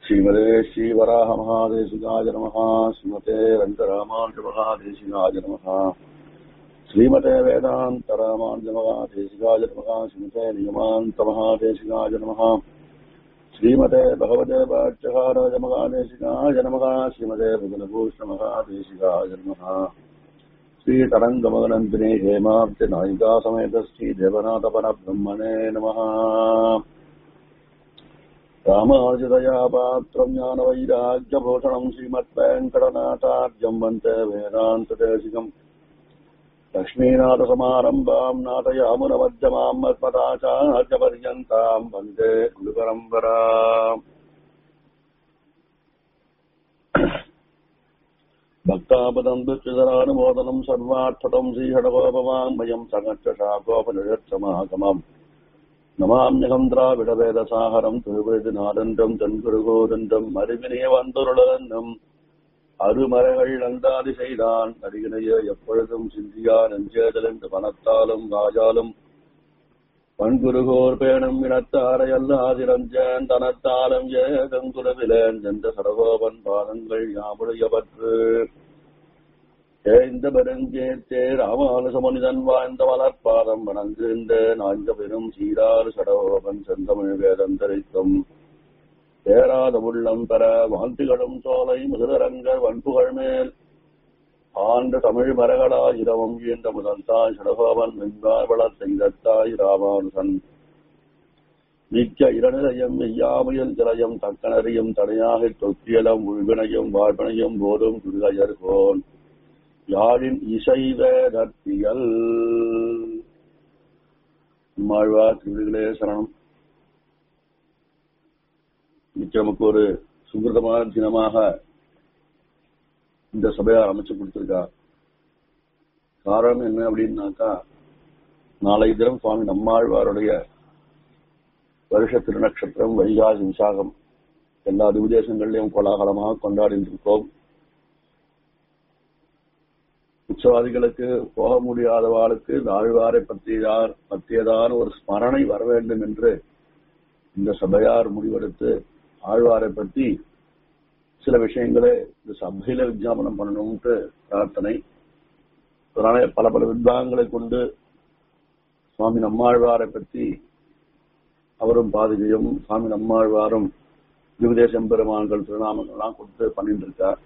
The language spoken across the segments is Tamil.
श्रीमते श्रीवराहमहादेशिकाय नमः श्रीमते रङ्गरामानुजमहादेशिकाय नमः श्रीमते वेदान्तरामानुजमहादेशिकाय नमः श्रीमते नियमान्तमहादेशिकाय नमः श्रीमते भगवते वाच्यहाराजमहादेशिकाय नमः श्रीमते भुवनभूषणमहादेशिकाय नमः श्रीतरङ्गमगनन्दिने हेमाब्जनायिका समेत श्रीदेवनाथपरब्रह्मणे नमः रामाजितया पात्रम् ज्ञानवैराग्यभूषणम् श्रीमद्वेङ्कटनाथार्यम् वन्दे वेदान्तदेशिकम् लक्ष्मीनाथसमारम्भाम् नाथयामुनमध्यमाम् मत्पदाचार्यपर्यन्ताम् वन्दे गुरुपरम्परा भक्तापदम् दुच्चितरानुमोदनम् सर्वार्थतम् श्रीषडगोपवाङ्मयम् सगच्छ शाकोपनिषत्समागमम् நமாமியகம் திராவிடவேதசாகரம் திருவிழுநாதன்றம் தென்குருகோதன்றம் அருவினைய வந்துருளதன்றம் அருமரங்கள் நந்தாதி செய்தான் அருகினைய எப்பொழுதும் சிந்தியா நெஞ்சேதல் என்று பணத்தாலும் ராஜாலும் பண்குருகோர் பேணும் இனத்தாரையல்ல ஆதிரஞ்சன் தனத்தாலும் ஏதங்குரவிலேன் என்ற சரகோபன் பாதங்கள் யாமுடையபற்று ஏந்த பெருங்கேத்தே ராமானுசமனிதன் வாழ்ந்த மலர்பாதம் வணங்குகின்ற நான்கு பெரும் சீராறு சடகோபன் செந்தமிழ் வேதந்தரித்தும் பேராத உள்ளம் பெற வாந்திகளும் சோலை முதலரங்கர் வன்புகள் மேல் ஆண்ட தமிழ் மரகளாய் இரவம் ஈன்ற முதல்தாய் சடகோபன் வெங்காய் வளர் செய்தத்தாய் ராமானுசன் மிக்க இரணிலையும் மெய்யாமையில் திரையும் தக்கனறியும் தடையாக தொத்தியலம் உள்வினையும் வாழ்வினையும் போதும் துருகையர்கோன் யாழின் இசை வேதத்தியல் மாழ்வார் திருவிகளே சரணம் இன்னைக்கு நமக்கு ஒரு சுகிருதமான தினமாக இந்த சபையார் அமைச்சு கொடுத்திருக்கா காரணம் என்ன அப்படின்னாக்கா நாளை தினம் சுவாமி நம்மாழ்வாருடைய வருஷ திருநட்சத்திரம் வைகாசி விசாகம் எல்லா திவிதேசங்களையும் கோலாகலமாக கொண்டாடிட்டு இருக்கோம் உற்சவாதிகளுக்கு போக முடியாதவாளுக்கு இந்த ஆழ்வாரை பற்றியார் பற்றியதான ஒரு ஸ்மரணை வர வேண்டும் என்று இந்த சபையார் முடிவெடுத்து ஆழ்வாரை பற்றி சில விஷயங்களை இந்த சபையில விஜாபனம் பண்ணணும்ட்டு பிரார்த்தனை அதனால பல பல வித்வாங்களை கொண்டு சுவாமி நம்மாழ்வாரை பற்றி அவரும் பாதுகையும் சுவாமி நம்மாழ்வாரும் திவிதேசம் பெருமான்கள் திருநாமங்கள்லாம் கொடுத்து பண்ணிட்டு இருக்கார்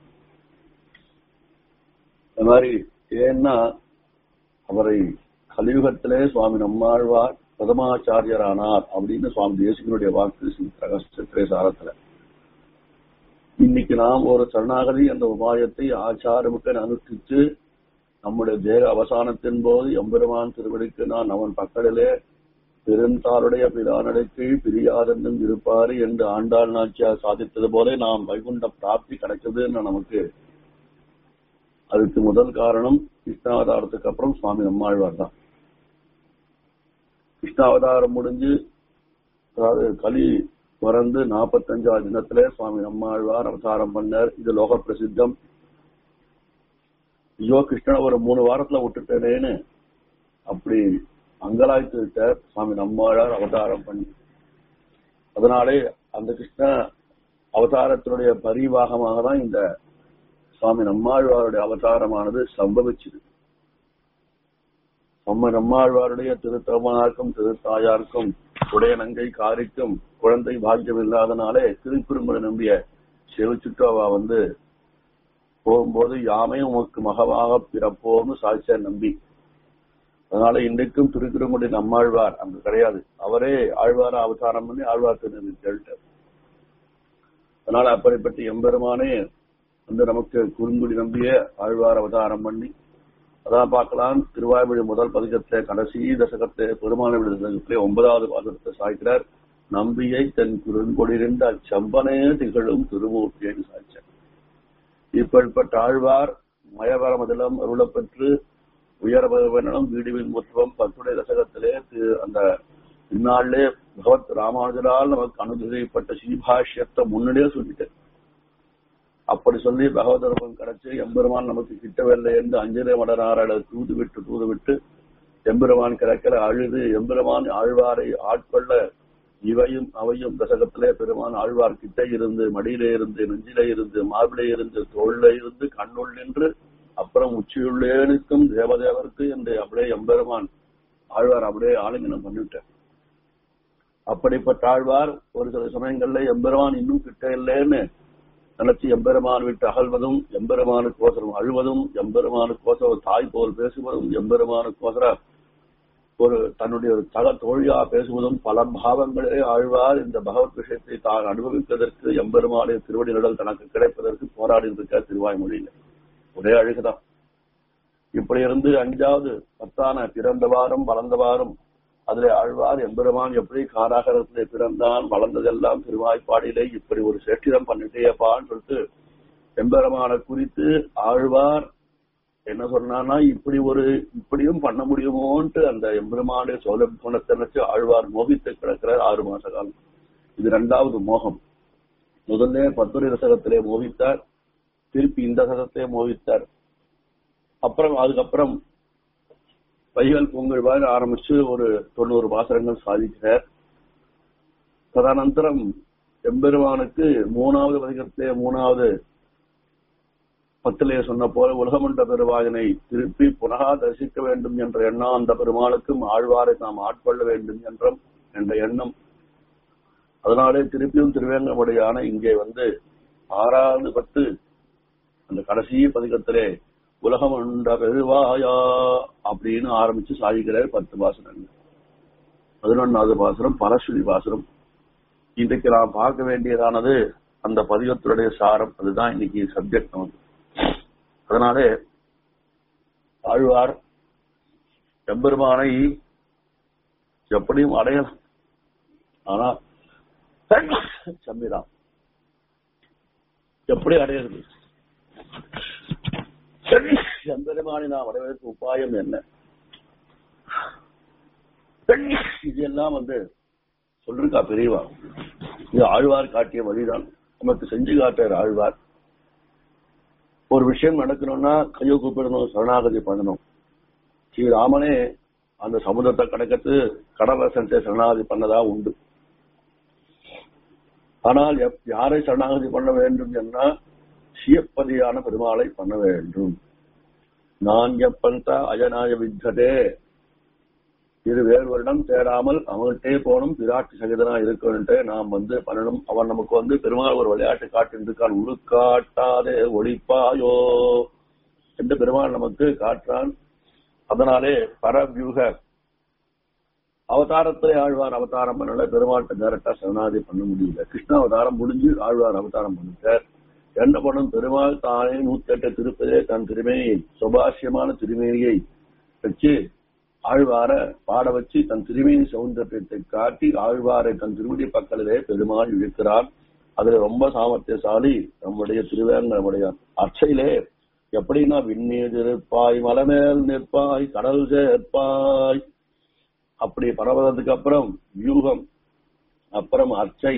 இந்த மாதிரி ஏன்னா அவரை கலியுகத்திலே சுவாமி நம்மாழ்வார் பிரதமாச்சாரியரானார் அப்படின்னு சுவாமி தேசிகனுடைய வாக்கு சித்திரே சாரத்துல இன்னைக்கு நாம் ஒரு சரணாகதி என்ற உபாயத்தை ஆச்சாரமுக்கு அனுஷ்டித்து நம்முடைய தேக அவசானத்தின் போது எம்பெருமான் திருவடிக்கு நான் அவன் பக்கத்திலே பெருந்தாருடைய பிரானடைக்கு பிரியாதென்றும் இருப்பாரு என்று ஆண்டாள் நாச்சியார் சாதித்தது போல நாம் வைகுண்ட பிராப்தி கிடைச்சதுன்னு நமக்கு அதுக்கு முதல் காரணம் கிருஷ்ணாவதாரத்துக்கு அப்புறம் சுவாமி நம்மாழ்வார் தான் கிருஷ்ணாவதாரம் முடிஞ்சு அதாவது கலி பிறந்து நாற்பத்தஞ்சாவது தினத்திலே சுவாமி நம்மாழ்வார் அவதாரம் பண்ணார் இது லோக பிரசித்தம் ஐயோ கிருஷ்ணனை ஒரு மூணு வாரத்துல விட்டுட்டேனேன்னு அப்படி அங்கலாய்த்து விட்டார் சுவாமி நம்மாழ்வார் அவதாரம் பண்ணி அதனாலே அந்த கிருஷ்ண அவதாரத்தினுடைய பரிவாகமாக தான் இந்த சுவாமி நம்மாழ்வாருடைய அவதாரமானது சம்பவிச்சது நம்ம நம்மாழ்வாருடைய திருத்தவனாருக்கும் திருத்தாயாருக்கும் உடைய நங்கை காரிக்கும் குழந்தை பாக்கியம் இல்லாதனாலே திருப்பெரும்புரை நம்பிய சிவச்சுட்டோவா வந்து போகும்போது யாமே உமக்கு மகவாக பிறப்போம்னு சாட்சியார் நம்பி அதனால இன்றைக்கும் திருக்குறங்குடி நம்மாழ்வார் அங்க கிடையாது அவரே ஆழ்வார அவதாரம் பண்ணி ஆழ்வார் திருநெறி கேட்டார் அதனால அப்படிப்பட்ட எம்பெருமானே வந்து நமக்கு குறுங்குடி நம்பிய ஆழ்வார் அவதாரம் பண்ணி அதான் பார்க்கலாம் திருவாய்மொழி முதல் பதிகத்தை கடைசி தசகத்தை பெருமான தசகத்திலே ஒன்பதாவது பாதத்தை சாய்க்கிறார் நம்பியை தன் குறுங்கொடிருந்த அச்சம்பனே திகழும் திருமூர்த்தியை சாய்ச்சார் இப்படிப்பட்ட ஆழ்வார் மயவரமதிலம் அருளப்பெற்று உயர்வனம் வீடுவின் முத்துவம் பத்துடைய தசகத்திலே அந்த இந்நாளிலே பகவத் ராமானுஜரால் நமக்கு அனுகிரகிப்பட்ட ஸ்ரீபாஷ்யத்தை முன்னாடியே சொல்லிட்டேன் அப்படி சொல்லி பகவதர்மன் கிடைச்சு எம்பெருமான் நமக்கு கிட்டவில்லை என்று அஞ்சலி மடனாராட தூது விட்டு தூது விட்டு எம்பெருமான் கிடைக்கல அழுது எம்பெருமான் ஆழ்வாரை ஆட்கொள்ள இவையும் அவையும் தசகத்திலே பெருமான் ஆழ்வார் கிட்ட இருந்து மடியிலே இருந்து நெஞ்சிலே இருந்து மார்பிலே இருந்து தோளிலே இருந்து கண்ணுள் நின்று அப்புறம் உச்சியுள்ளேனுக்கும் தேவதேவருக்கு என்று அப்படியே எம்பெருமான் ஆழ்வார் அப்படியே ஆலிங்கனம் பண்ணிவிட்டார் அப்படிப்பட்ட ஆழ்வார் ஒரு சில சமயங்கள்ல எம்பெருமான் இன்னும் கிட்ட இல்லைன்னு நினைச்சு எம்பெருமான் விட்டு அகழ்வதும் எம்பெருமானுக்கோசரம் அழுவதும் எம்பெருமானுக்கோசரம் தாய் போல் பேசுவதும் எம்பெருமானுக்கோசரம் ஒரு தன்னுடைய ஒரு தக தோழியா பேசுவதும் பல பாவங்களே ஆழ்வார் இந்த பகவத் விஷயத்தை தான் அனுபவிப்பதற்கு எம்பெருமானுடைய திருவடி நிழல் தனக்கு கிடைப்பதற்கு போராடி இருக்க திருவாய்மொழியில ஒரே அழுகுதான் இப்படி இருந்து அஞ்சாவது பத்தான பிறந்த வாரம் வளர்ந்த வாரம் அதிலே ஆழ்வார் எம்பெருமான் எப்படி காராகரத்திலே பிறந்தான் வளர்ந்ததெல்லாம் திருவாய்ப்பாடியிலே இப்படி ஒரு சேட்டிடம் பண்ணிட்டேப்பான்னு சொல்லிட்டு எம்பெருமான குறித்து ஆழ்வார் என்ன சொன்னான்னா இப்படி ஒரு இப்படியும் பண்ண முடியுமோன்ட்டு அந்த எம்பெருமானுடைய சோழ குணத்தை நினைச்சு ஆழ்வார் மோகித்து கிடக்கிறார் ஆறு மாச காலம் இது ரெண்டாவது மோகம் முதல்ல பத்துரை ரசகத்திலே மோகித்தார் திருப்பி இந்த சதத்தை மோகித்தார் அப்புறம் அதுக்கப்புறம் பைகள் பொங்கல்வார் ஆரம்பிச்சு ஒரு தொண்ணூறு பாசரங்கள் சாதிக்கிறார் ததனந்தரம் எம்பெருமானுக்கு மூணாவது பதிகத்திலே மூணாவது பத்திலே சொன்ன போல உலகமண்ட பெருவாயனை திருப்பி புனகா தரிசிக்க வேண்டும் என்ற எண்ணம் அந்த பெருமாளுக்கும் ஆழ்வாரை நாம் ஆட்கொள்ள வேண்டும் என்றும் என்ற எண்ணம் அதனாலே திருப்பியும் திருவேங்கமுடையான இங்கே வந்து ஆறாவது பத்து அந்த கடைசி பதிகத்திலே உலகம் உண்ட பெருவாயா அப்படின்னு ஆரம்பிச்சு சாதிக்கிறார் பத்து பாசனங்கள் பதினொன்னாவது பாசனம் பரஸ்வதி பாசனம் இன்றைக்கு நாம் பார்க்க வேண்டியதானது அந்த பதிகத்துடைய சாரம் அதுதான் இன்னைக்கு சப்ஜெக்ட் நமக்கு அதனாலே ஆழ்வார் எம்பெருமானை எப்படியும் அடையலாம் ஆனா சம்மிதான் எப்படி அடையிறது எம்பெருமானை நாம் அடைவதற்கு உபாயம் என்ன இதெல்லாம் வந்து சொல்லிருக்கா பெரியவா இது ஆழ்வார் காட்டிய வழிதான் நமக்கு செஞ்சு காட்டுற ஆழ்வார் ஒரு விஷயம் நடக்கணும்னா கையை கூப்பிடணும் சரணாகதி பண்ணணும் ஸ்ரீ ராமனே அந்த சமுதிரத்தை கடக்கிறது கடலரசன்ட்டை சரணாகதி பண்ணதா உண்டு ஆனால் யாரை சரணாகதி பண்ண வேண்டும் என்னா சியப்பதியான பெருமாளை பண்ண வேண்டும் நான் எப்பந்தா அஜனாய வித்ததே இரு வேறு வருடம் தேடாமல் அவங்கள்ட்டே போகணும் பிராட்டி சகிதனா இருக்கணும்ட்டு நாம் வந்து பண்ணணும் அவன் நமக்கு வந்து பெருமாள் ஒரு விளையாட்டு காட்டிருக்கான் உருக்காட்டாதே ஒளிப்பாயோ என்று பெருமாள் நமக்கு காட்டுறான் அதனாலே பரவியூக அவதாரத்திலே ஆழ்வார் அவதாரம் பண்ணல பெருமாள்கிட்ட டேரக்டா சரணாதி பண்ண முடியல கிருஷ்ண அவதாரம் முடிஞ்சு ஆழ்வார் அவதாரம் பண்ணிட்டார் என்ன பண்ணும் பெருமாள் தானே நூத்தி எட்டு திருப்பதே தன் திருமேனியை சுபாசியமான திருமேனியை வச்சு ஆழ்வார பாட வச்சு தன் திருமேனி சௌந்தரியத்தை காட்டி ஆழ்வாரை தன் திருமுடி பக்கத்திலே பெருமாள் இழுக்கிறார் அதுல ரொம்ப சாமர்த்தியசாலி நம்முடைய திருவேங்க நம்முடைய அர்ச்சையிலே எப்படின்னா விண்ணீர் இருப்பாய் மலமேல் நிற்பாய் கடல் சேர்ப்பாய் அப்படி பரவதற்கு அப்புறம் வியூகம் அப்புறம் அர்ச்சை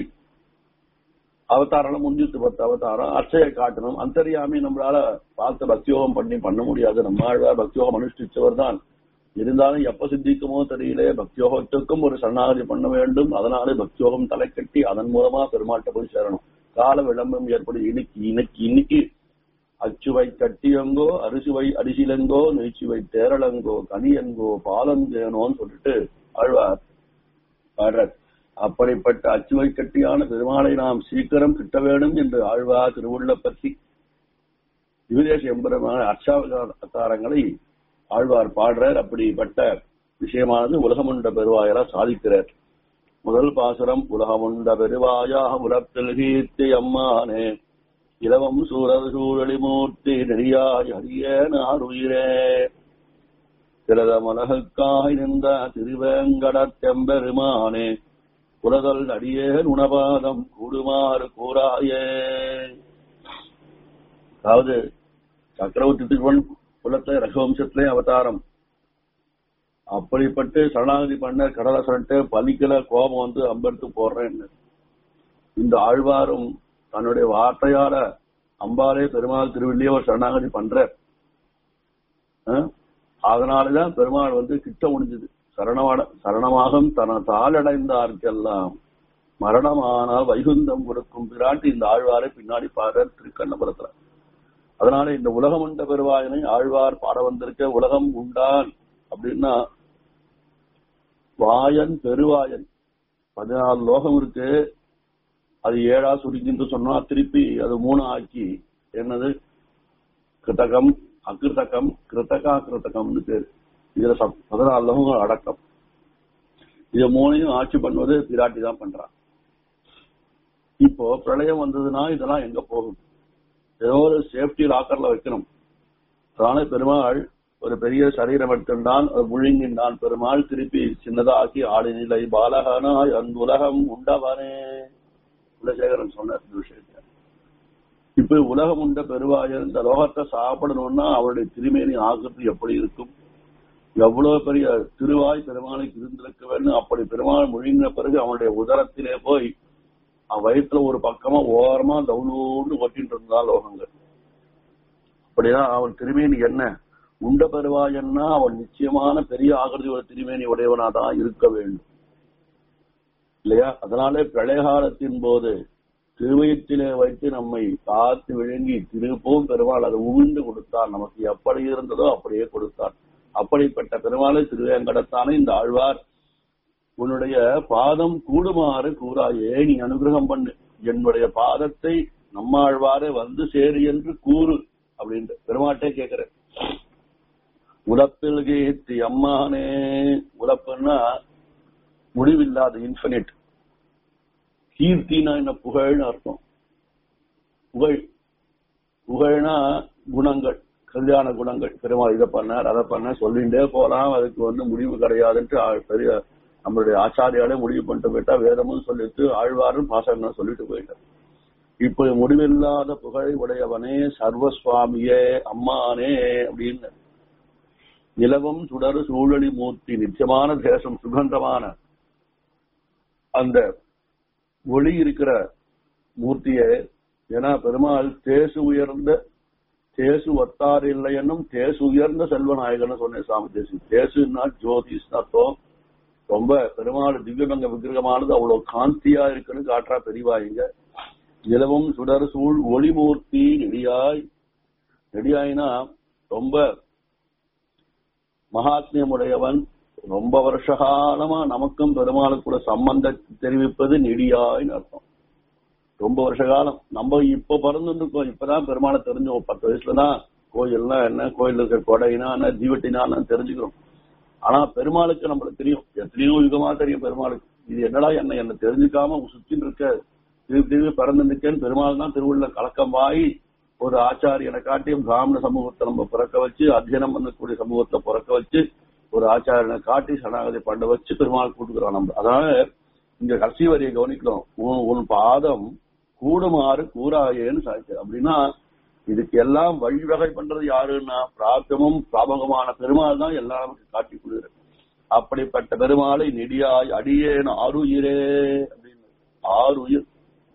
அவதாரம் முடிஞ்சிட்டு பத்து அவதாரம் அர்ச்சையை காட்டணும் அந்தரியாமி நம்மளால பார்த்து பக்தியோகம் பண்ணி பண்ண முடியாது நம்ம ஆழ்வார் பக்தியோகம் அனுஷ்டிச்சவர் தான் இருந்தாலும் எப்ப சித்திக்குமோ தெரியல பக்தியோகத்துக்கும் ஒரு சரணாகதி பண்ண வேண்டும் அதனாலே பக்தியோகம் தலை கட்டி அதன் மூலமா பெருமாட்ட போய் சேரணும் கால விளம்பரம் ஏற்படி இன்னைக்கு இன்னைக்கு இன்னைக்கு அச்சுவை கட்டியங்கோ அரிசுவை அரிசிலங்கோ நெய்ச்சுவை தேரளங்கோ கனியங்கோ பாலந்தேனோன்னு சொல்லிட்டு ஆழ்வார் பாடுறார் அப்படிப்பட்ட அச்சுவை கட்டியான பெருமாளை நாம் சீக்கிரம் கிட்ட வேண்டும் என்று ஆழ்வார் திருவுள்ள பற்றி விவிதேச எம்பெருமான அர்ச்சாவதாரங்களை ஆழ்வார் பாடுறார் அப்படிப்பட்ட விஷயமானது உலகமுண்ட பெருவாயரா சாதிக்கிறார் முதல் பாசுரம் உலகமுண்ட பெருவாயாக உலகத்தில் கீர்த்தி அம்மானே இலவம் சூரர் சூழலி மூர்த்தி நெறியாய் அரியனாருயிரே திரத மலகுக்காய் நின்ற திருவேங்கடத்தெம்பெருமானே உலகல் அடியே உணபாதம் கூடுமாறு கூறாயே அதாவது சக்கரவர்த்தி திருவன் குலத்தை ரகுவம்சத்திலே அவதாரம் அப்படிப்பட்டு சரணாகதி பண்ண கடலசரன்ட்டு பலிக்கல கோபம் வந்து அம்பெடுத்து போடுறேன்னு இந்த ஆழ்வாரும் தன்னுடைய வார்த்தையால அம்பாலே பெருமாள் திருவில்லையே ஒரு சரணாகதி பண்ற அதனாலதான் பெருமாள் வந்து கிட்ட முடிஞ்சது சரணமாட சரணமாக தன தாளடைந்தார்க்கெல்லாம் மரணமானால் வைகுந்தம் கொடுக்கும் பிராட்டி இந்த ஆழ்வாரை பின்னாடி பாடுற திருக்கண்ணபுரத்துல அதனால இந்த உலகம் உண்ட பெருவாயனை ஆழ்வார் பாட வந்திருக்க உலகம் உண்டான் அப்படின்னா வாயன் பெருவாயன் பதினாலு லோகம் இருக்கு அது ஏழா சுருக்கின்னு சொன்னா திருப்பி அது மூணு ஆக்கி என்னது கிருத்தகம் அகிருத்தகம் கிருத்தகா கிருத்தகம்னு பேரு இதுல சப்- பதினாலு லோகங்கள் அடக்கம் இத மூணையும் ஆட்சி பண்ணுவது பிராட்டி தான் பண்றான் இப்போ பிரளயம் வந்ததுன்னா இதெல்லாம் எங்க போகும் ஏதோ ஒரு சேஃப்டி லாக்கர்ல வைக்கணும் அதனால பெருமாள் ஒரு பெரிய சரீரம் எடுத்துட்டான் அது முழுங்கின்றான் பெருமாள் திருப்பி சின்னதா ஆக்கி ஆடி நிலை பாலகனாய் அன்புலகம் உண்டவனே குலசேகரன் சொன்னார் இந்த விஷயத்த இப்ப உலகம் உண்ட பெருவாயர் இந்த லோகத்தை சாப்பிடணும்னா அவருடைய திருமேனி ஆகிறது எப்படி இருக்கும் எவ்வளவு பெரிய திருவாய் பெருமாளுக்கு இருந்திருக்க வேண்டும் அப்படி பெருமாள் முழுங்கின பிறகு அவனுடைய உதரத்திலே போய் அவன் வயிற்றுல ஒரு பக்கமா ஓரமா தவுளூன்னு கொட்டிட்டு இருந்தா லோகங்கள் அப்படிதான் அவன் திருமேனி என்ன உண்ட பெருவாயன்னா அவன் நிச்சயமான பெரிய ஆகிருதி ஒரு திருமேனி உடையவனாதான் இருக்க வேண்டும் இல்லையா அதனாலே பிரளயகாலத்தின் போது திருவயத்திலே வைத்து நம்மை காத்து விழுங்கி திருப்பவும் பெருமாள் அதை உமிழ்ந்து கொடுத்தார் நமக்கு எப்படி இருந்ததோ அப்படியே கொடுத்தார் அப்படிப்பட்ட பெருமாளை திருவேங்கடத்தானே இந்த ஆழ்வார் உன்னுடைய பாதம் கூடுமாறு கூறாயே நீ அனுகிரகம் பண்ணு என்னுடைய பாதத்தை நம்மாழ்வாரே வந்து சேரு என்று கூறு அப்படின்ட்டு பெருமாட்டே கேட்கிறேன் உலப்பில் கீர்த்தி அம்மானே உலப்புன்னா முடிவில்லாத இன்ஃபினிட் கீர்த்தினா என்ன புகழ்னு அர்த்தம் புகழ் புகழ்னா குணங்கள் கல்யாண குணங்கள் பெருமாள் இதை பண்ணார் அதை பண்ண சொல்லிண்டே போலாம் அதுக்கு வந்து முடிவு கிடையாதுன்ட்டு ஆ- பெரிய நம்மளுடைய ஆச்சாரியாலே முடிவு பண்ணிட்டு போயிட்டா வேதமும் சொல்லிட்டு ஆழ்வாரும் பாசகம் சொல்லிட்டு போயிட்டார் இப்ப முடிவில்லாத புகழை உடையவனே சர்வசுவாமியே அம்மானே அப்படின்னு நிலவும் சுடரு சூழலி மூர்த்தி நிச்சயமான தேசம் சுகந்தமான அந்த ஒளி இருக்கிற மூர்த்தியே ஏன்னா பெருமாள் தேசு உயர்ந்த தேசு ஒத்தார் இல்லை என்னும் தேசு உயர்ந்த செல்வநாயகன்னு சொன்னேன் சாமி தேசி தேசுன்னா ஜோதிஷ்னா தோ ரொம்ப பெருமாள் திவ்யமங்க விக்கிரகமானது அவ்வளவு காந்தியா இருக்குன்னு காட்டுறா பெரியவா இங்க நிலவும் சுடர் சூழ் ஒளிமூர்த்தி நெடியாய் நெடியாய்னா ரொம்ப மகாத்மியமுடையவன் ரொம்ப வருஷ காலமா நமக்கும் பெருமாளுக்குள்ள சம்பந்தத்தை தெரிவிப்பது நெடியாய்னு அர்த்தம் ரொம்ப வருஷ காலம் நம்ம இப்ப பிறந்திருக்கோம் இப்பதான் பெருமாளை தெரிஞ்சோம் பத்து வயசுலதான் கோயில்னா என்ன கோயில் இருக்கிற கொடைனா என்ன ஜீவட்டினா என்ன தெரிஞ்சுக்கிறோம் ஆனா பெருமாளுக்கு நம்மளுக்கு தெரியும் எத்தனையோ யுகமா தெரியும் பெருமாளுக்கு இது என்னடா என்ன என்ன தெரிஞ்சுக்காம சுத்தின்னு இருக்க திருப்பி திருப்பி பிறந்து நிற்கன்னு பெருமாள் தான் திருவுள்ள கலக்கம் வாய் ஒரு ஆச்சாரியனை காட்டியும் பிராமண சமூகத்தை நம்ம பிறக்க வச்சு அத்தியனம் பண்ணக்கூடிய சமூகத்தை பிறக்க வச்சு ஒரு ஆச்சாரியனை காட்டி சரணாகதி பண்ண வச்சு பெருமாள் கூட்டுக்கிறோம் நம்ம அதனால இங்க கடைசி வரியை கவனிக்கணும் உன் உன் பாதம் கூடுமாறு கூறாயேன்னு சாய்ச்சு அப்படின்னா இதுக்கு எல்லாம் வழிவகை பண்றது யாருன்னா பிராப்தமும் பிராபகமான பெருமாள் தான் எல்லாம் நமக்கு காட்டி கொடுக்குறது அப்படிப்பட்ட பெருமாளை நெடியாய் அடியேன் ஆறுயிரே அப்படின்னு ஆறுயிர்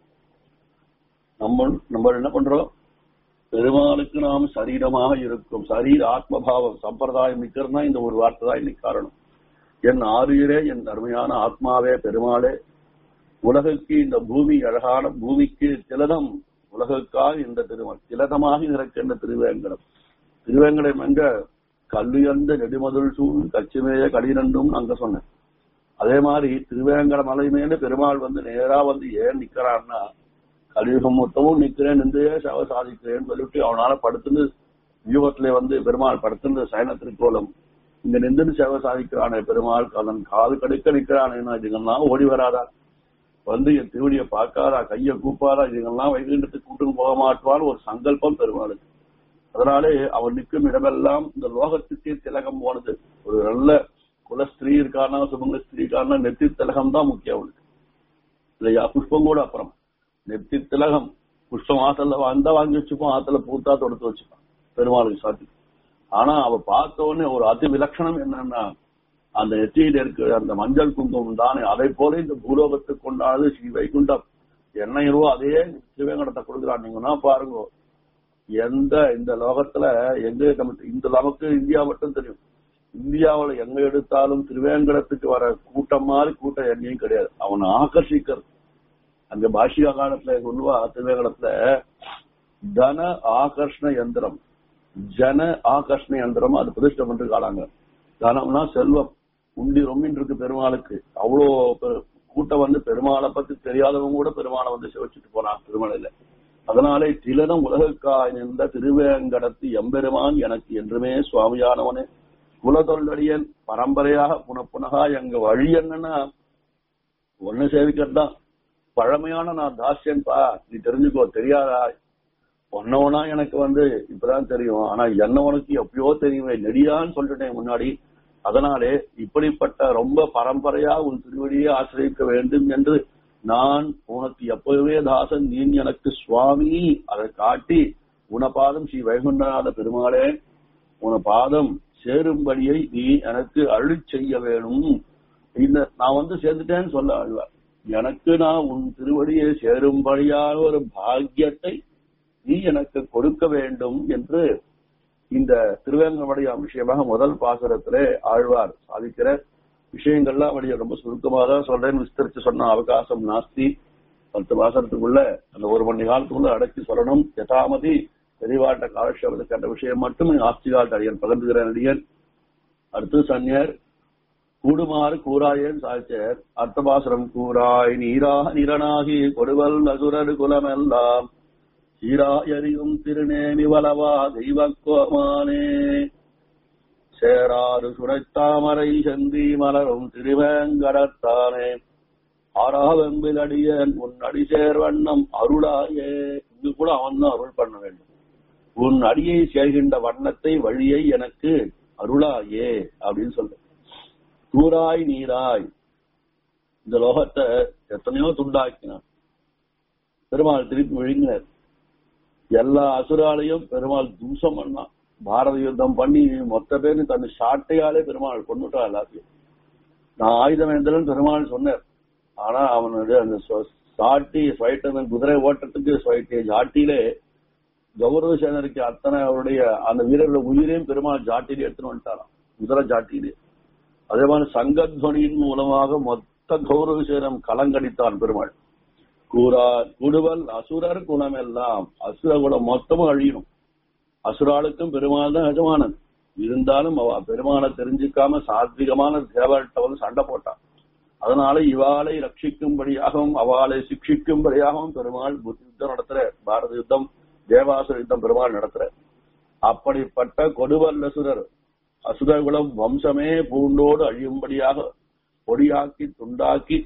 நம்ம நம்ம என்ன பண்றோம் பெருமாளுக்கு நாம் சரீரமாக இருக்கும் சரீர ஆத்மபாவம் சம்பிரதாயம் நிக்கிறதுனா இந்த ஒரு வார்த்தை தான் இன்னைக்கு காரணம் என் ஆறுயிரே என் அருமையான ஆத்மாவே பெருமாளே உலகுக்கு இந்த பூமி அழகான பூமிக்கு திலதம் உலகுக்காக இந்த திருமல் திலதமாக இருக்கின்ற திருவேங்கடம் திருவேங்கடம் எங்க கல்லுயர்ந்த நெடுமதுள் சூழ் கச்சிமேய கடினண்டும் அங்க சொன்னேன் அதே மாதிரி திருவேங்கட மலை மேல பெருமாள் வந்து நேரா வந்து ஏன் நிக்கிறான்னா கலியுகம் மொத்தமும் நிக்கிறேன் நின்றே சேவை சாதிக்கிறேன்னு சொல்லிட்டு அவனால படுத்துன்னு வியூகத்திலே வந்து பெருமாள் படுத்துன்னு சயன திருக்கோலம் இங்க நின்று சேவை சாதிக்கிறானே பெருமாள் அதன் காது கடுக்க நிக்கிறானேன்னா இதுங்கெல்லாம் ஓடி வராதா வந்து என் திருவடியை பார்க்காதா கையை கூப்பாதா இதுங்கெல்லாம் வைகுண்டத்துக்கு கூட்டுன்னு போக மாட்டுவான்னு ஒரு சங்கல்பம் பெருமாளுக்கு அதனாலே அவன் நிற்கும் இடமெல்லாம் இந்த லோகத்துக்கே திலகம் போனது ஒரு நல்ல குல ஸ்திரீ இருக்கானா சுமங்க ஸ்திரீ இருக்கானா நெத்தி திலகம் தான் முக்கியம் அவனுக்கு இல்லையா புஷ்பம் கூட அப்புறம் நெத்தி திலகம் புஷ்பம் ஆத்தல்ல வந்தா வாங்கி வச்சுப்போம் ஆத்துல பூத்தா தொடுத்து வச்சுப்பான் பெருமாளுக்கு சாத்தி ஆனா அவ பார்த்த உடனே ஒரு அதி விலட்சணம் என்னன்னா அந்த நெற்றியில் இருக்கிற அந்த மஞ்சள் குங்குமம் தானே அதை போல இந்த பூலோகத்துக்கு கொண்டாடு ஸ்ரீ வைகுண்டம் என்ன இருவோ அதே சிவகணத்தை கொடுக்குறான் நீங்கன்னா பாருங்க எந்த இந்த லோகத்துல எங்க நமக்கு இந்த நமக்கு இந்தியா மட்டும் தெரியும் இந்தியாவுல எங்க எடுத்தாலும் திருவேங்கடத்துக்கு வர கூட்டம் மாதிரி கூட்டம் எங்கேயும் கிடையாது அவனை ஆகர்ஷிக்கிறது அங்க பாஷிகா காலத்துல சொல்லுவா திருவேங்கடத்துல தன ஆகர்ஷண யந்திரம் ஜன ஆகர்ஷண யந்திரம் அது பிரதிஷ்டை பண்ணி காலாங்க தனம்னா செல்வம் உண்டி ரொம்பின்னு இருக்கு பெருமாளுக்கு அவ்வளோ பெ- கூட்டம் வந்து பெருமாளை பத்தி தெரியாதவங்க கூட பெருமாளை வந்து சிவச்சிட்டு போனான் திருமலையில அதனாலே திலனம் உலகுக்காய் நின்ற திருவேங்கடத்து எம்பெருமான் எனக்கு என்றுமே சுவாமியானவனே குலதொல்லடியன் பரம்பரையாக புனப்புனகா எங்க வழி என்னன்னா ஒண்ணு சேவிக்கிறது தான் பழமையான நான் தாசியன் பா நீ தெரிஞ்சுக்கோ தெரியாதா ஒன்னவனா எனக்கு வந்து இப்பதான் தெரியும் ஆனா என்ன உனக்கு எப்பயோ தெரியுமே நெடியான்னு சொல்லிட்டேன் முன்னாடி அதனாலே இப்படிப்பட்ட ரொம்ப பரம்பரையா உன் திருவடியை ஆசிரியக்க வேண்டும் என்று நான் உனக்கு எப்பவே தாசன் நீ எனக்கு சுவாமி அதை காட்டி உனபாதம் ஸ்ரீ வைகுண்டநாத பெருமாளே உன பாதம் சேரும்படியை நீ எனக்கு அருளிச் செய்ய வேணும் இந்த நான் வந்து சேர்ந்துட்டேன்னு சொல்ல ஆழ்வார். எனக்கு நான் உன் திருவடியை சேரும்படியான ஒரு பாக்கியத்தை நீ எனக்கு கொடுக்க வேண்டும் என்று இந்த திருவேங்கடைய விஷயமாக முதல் பாசுரத்திலே ஆழ்வார் சாதிக்கிற விஷயங்கள்லாம் அப்படியே ரொம்ப சுருக்கமாக தான் சொல்றேன் விஸ்தரிச்சு சொன்ன அவகாசம் நாஸ்தி பத்து மாசத்துக்குள்ள அந்த ஒரு மணி காலத்துக்குள்ள அடக்கி சொல்லணும் யதாமதி பெரிவாட்ட காலட்சேபத்துக்கு அந்த விஷயம் மட்டும் ஆஸ்திகால் அடியன் பகிர்ந்துகிறேன் அடியன் அடுத்து சன்னியர் கூடுமாறு கூறாயேன் சாய்ச்சர் அர்த்தபாசுரம் கூறாய் நீராக நிறனாகி கொடுவல் நசுரடு குலமெல்லாம் சீராயறியும் திருநேமி வளவா தெய்வக்கோமானே சேராறு சுரைத்தாமரை செந்தி மலரும் திருவேங்கடத்தானே ஆறாவெம்பில் அடியன் உன் அடி சேர்வண்ணம் அருளாயே இங்கு கூட அவன் தான் அருள் பண்ண வேண்டும் உன் அடியை சேர்கின்ற வண்ணத்தை வழியை எனக்கு அருளாயே அப்படின்னு சொல்ற தூராய் நீராய் இந்த லோகத்தை எத்தனையோ துண்டாக்கினான் பெருமாள் திருப்பி விழுங்கினார் எல்லா அசுராலையும் பெருமாள் தூசம் பண்ணான் பாரத யுத்தம் பண்ணி மொத்த பேரு தன் சாட்டையாலே பெருமாள் கொண்டுட்டா எல்லாத்தையும் நான் ஆயுதம் வேந்தலன் பெருமாள் சொன்னார் ஆனா அவனுடைய அந்த சொ- சாட்டி ஸ்வைட்டன் குதிரை ஓட்டத்துக்கு ஸ்வைட்டே ஜாட்டியிலே கௌரவ சேனருக்கு அத்தனை அவருடைய அந்த வீரர்களோட உயிரையும் பெருமாள் ஜாட்டியிலே எடுத்துன்னு வந்துட்டாராம் குதிரை ஜாட்டியிலே அதே மாதிரி சங்கத்வனியின் மூலமாக மொத்த கௌரவ சேனம் கலங்கடித்தான் பெருமாள் கூறார் குடுவல் அசுரர் குணமெல்லாம் அசுர குணம் மொத்தமும் அழியணும் அசுராளுக்கும் பெருமாள் தான் எஜமானன் இருந்தாலும் அவ பெருமாளை தெரிஞ்சுக்காம சாத்விகமான தேவர்கிட்ட வந்து சண்டை போட்டான் அதனால இவாளை ரட்சிக்கும்படியாகவும் அவளை சிக்ஷிக்கும்படியாகவும் பெருமாள் புத்த யுத்தம் நடத்துற பாரத யுத்தம் தேவாசுர யுத்தம் பெருமாள் நடத்துற அப்படிப்பட்ட கொடுவல் அசுரர் அசுரகுலம் வம்சமே பூண்டோடு அழியும்படியாக பொடியாக்கி துண்டாக்கி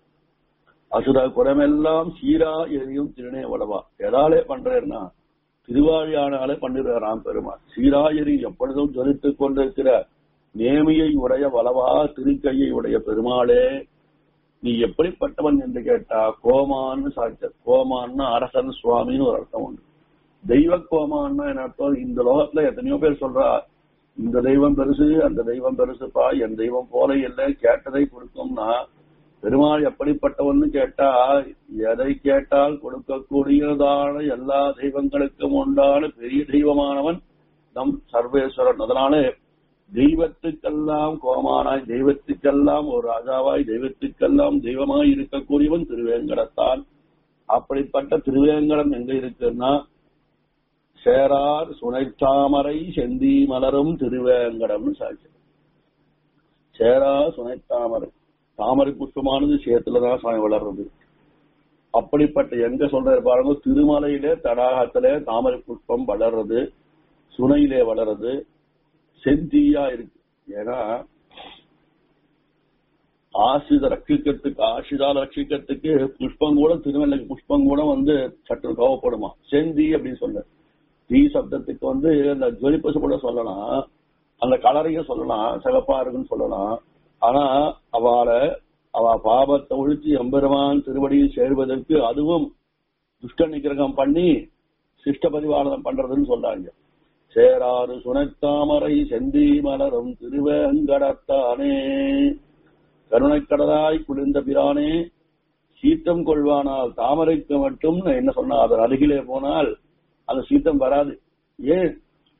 அசுர குலமெல்லாம் சீரா எரியும் திருநே வளவா எதாலே பண்றேன்னா திருவாழியானாலே பண்ணிடுறாராம் பெருமாள் சீராயரி எப்பொழுதும் ஜொலித்துக் கொண்டிருக்கிற நேமியை உடைய வளவா திருக்கையை உடைய பெருமாளே நீ எப்படிப்பட்டவன் என்று கேட்டா கோமான்னு சாட்சர் கோமான்னா அரசன் சுவாமின்னு ஒரு அர்த்தம் உண்டு தெய்வ கோமான்னா என்ன அர்த்தம் இந்த லோகத்துல எத்தனையோ பேர் சொல்றா இந்த தெய்வம் பெருசு அந்த தெய்வம் பெருசுப்பா என் தெய்வம் போல இல்லை கேட்டதை கொடுக்கும்னா பெருமாள் எப்படிப்பட்டவன்னு கேட்டா எதை கேட்டால் கொடுக்கக்கூடியதான எல்லா தெய்வங்களுக்கும் உண்டான பெரிய தெய்வமானவன் நம் சர்வேஸ்வரன் அதனால தெய்வத்துக்கெல்லாம் கோமானாய் தெய்வத்துக்கெல்லாம் ஒரு ராஜாவாய் தெய்வத்துக்கெல்லாம் தெய்வமாய் இருக்கக்கூடியவன் திருவேங்கடத்தான் அப்படிப்பட்ட திருவேங்கடம் எங்க இருக்குன்னா சேரார் சுனைத்தாமரை செந்தி மலரும் திருவேங்கடம்னு சாட்சி சேரா சுனைத்தாமரை தாமரை புஷ்பமானது சேத்துலதான் சாமி வளர்றது அப்படிப்பட்ட எங்க சொல்றாரு பாருங்க திருமலையிலே தடாகத்திலே தாமரை புஷ்பம் வளர்றது சுனையிலே வளருது செந்தியா இருக்கு ஏன்னா ஆசித ரட்சிக்கிறதுக்கு ஆசிதால் ரட்சிக்கிறதுக்கு புஷ்பம் கூட திருமலைக்கு புஷ்பம் கூட வந்து சற்று கோவப்படுமா செந்தி அப்படின்னு சொல்ல தீ சப்தத்துக்கு வந்து அந்த ஜொலிப்பசு கூட சொல்லலாம் அந்த கலரையும் சொல்லலாம் சிவப்பா இருக்குன்னு சொல்லலாம் ஆனா அவளை அவ பாபத்தை ஒழிச்சு எம்பெருமான் திருவடியில் சேர்வதற்கு அதுவும் துஷ்ட நிகிரகம் பண்ணி சிஷ்ட பரிபாலனம் பண்றதுன்னு சொல்றாங்க சேராறு சுனத்தாமரை செந்தி மலரும் திருவேங்கடத்தானே கருணைக்கடலாய் குளிர்ந்த பிரானே சீத்தம் கொள்வானால் தாமரைக்கு மட்டும் என்ன சொன்னா அதன் அருகிலே போனால் அந்த சீத்தம் வராது ஏன்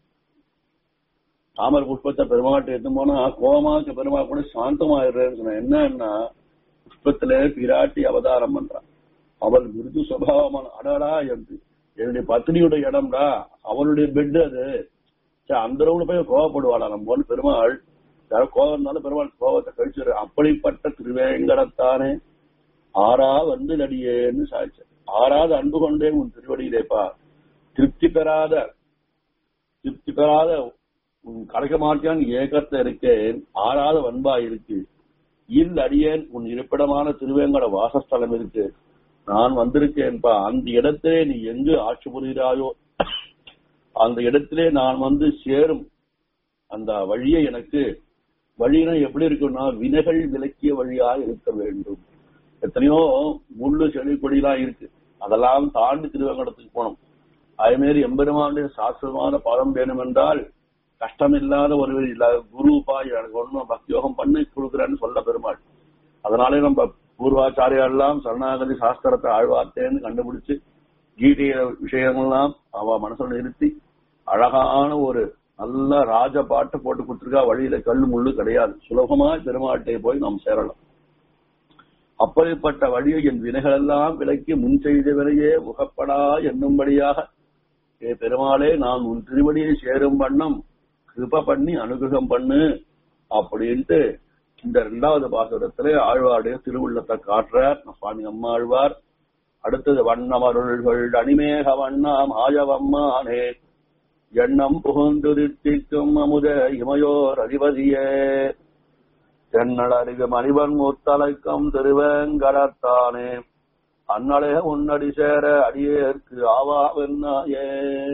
தாமரை புஷ்பத்தை பெருமாட்டு எடுத்து போனா கோமாக்கு பெருமா கூட சாந்தமாயிடுறேன்னு சொன்ன என்னன்னா புஷ்பத்துல பிராட்டி அவதாரம் பண்றான் அவள் மிருது சுபாவமான அடாடா என்று என்னுடைய பத்னியுடைய இடம்டா அவளுடைய பெட் அது சரி, அந்த ரவுல போய் கோவப்படுவாளா நம்ம ஒன்று பெருமாள் யாரோ கோவம் இருந்தாலும் பெருமாள் கோவத்தை கழிச்சிரு அப்படிப்பட்ட திருவேங்கடத்தானே ஆறா வந்து நடியேன்னு சாய்ச்சார் ஆறாத அன்பு கொண்டே உன் திருவடியிலேப்பா திருப்தி பெறாத திருப்தி பெறாத உன் கடைக்க மாட்டியான் ஏக்கத்தை இருக்கேன் ஆறாத வன்பா இருக்கு இல் அடியேன் உன் இருப்பிடமான திருவேங்கட வாசஸ்தலம் இருக்கு நான் வந்திருக்கேன்பா அந்த இடத்திலே நீ எங்கு ஆட்சி புரிகிறாயோ அந்த இடத்திலே நான் வந்து சேரும் அந்த வழியை எனக்கு வழினா எப்படி இருக்கும்னா வினைகள் விலக்கிய வழியாக இருக்க வேண்டும் எத்தனையோ முள்ளு செடி கொடிலாம் இருக்கு அதெல்லாம் தாண்டி திருவேங்கடத்துக்கு போனோம் அதே மாதிரி எம்பெருமானுடைய சாஸ்திரமான பதம் வேணும் என்றால் கஷ்டமில்லாத ஒரு வழி இல்ல குரு பாய் எனக்கு ஒன்றும் பக்தியோகம் பண்ணி கொடுக்குறேன்னு சொல்ல பெருமாள் அதனாலே நம்ம பூர்வாச்சாரியெல்லாம் சரணாகதி சாஸ்திரத்தை ஆழ்வார்த்தேன்னு கண்டுபிடிச்சு கீதைய விஷயங்கள்லாம் அவ மனசுல நிறுத்தி அழகான ஒரு நல்ல ராஜ பாட்டு போட்டு கொடுத்துருக்கா வழியில கல் முள்ளு கிடையாது சுலபமா பெருமாட்டை போய் நாம் சேரலாம் அப்படிப்பட்ட வழியை என் வினைகளெல்லாம் விலக்கி முன் செய்தவரையே முகப்படா என்னும்படியாக ஏ பெருமாளே நான் உன் திருவடியை சேரும் வண்ணம் கிருப பண்ணி அனுகிரகம் பண்ணு அப்படின்ட்டு இந்த இரண்டாவது பாசுரத்திலே ஆழ்வாருடைய திருவுள்ளத்தை காட்டுறார் சுவாமி அம்மா ஆழ்வார் அடுத்தது வண்ணமருள்கள் அணிமேக வண்ணம் ஆயவம்மானே எண்ணம் புகுந்துதிர்த்திக்கும் அமுத இமையோர் அதிபதியே தென்னளறிவு மணிவன் முத்தலைக்கம் திருவேங்கடத்தானே அன்னலே உன்னடி சேர அடியேற்கு ஆவாவென்னாயே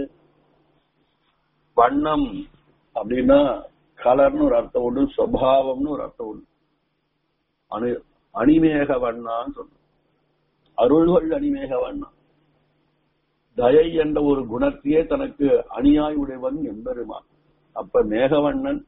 வண்ணம் அப்படின்னா கலர்னு ஒரு அர்த்தம் உண்டு சுவாவம்னு ஒரு அர்த்தம் உண்டு அணி அணிமேக வண்ணான்னு சொல்றோம் அருள்கள் அணிமேக வண்ணம் தயை என்ற ஒரு குணத்தையே தனக்கு அணியாய் உடையவன் எம்பெருமான் அப்ப மேகவண்ணன்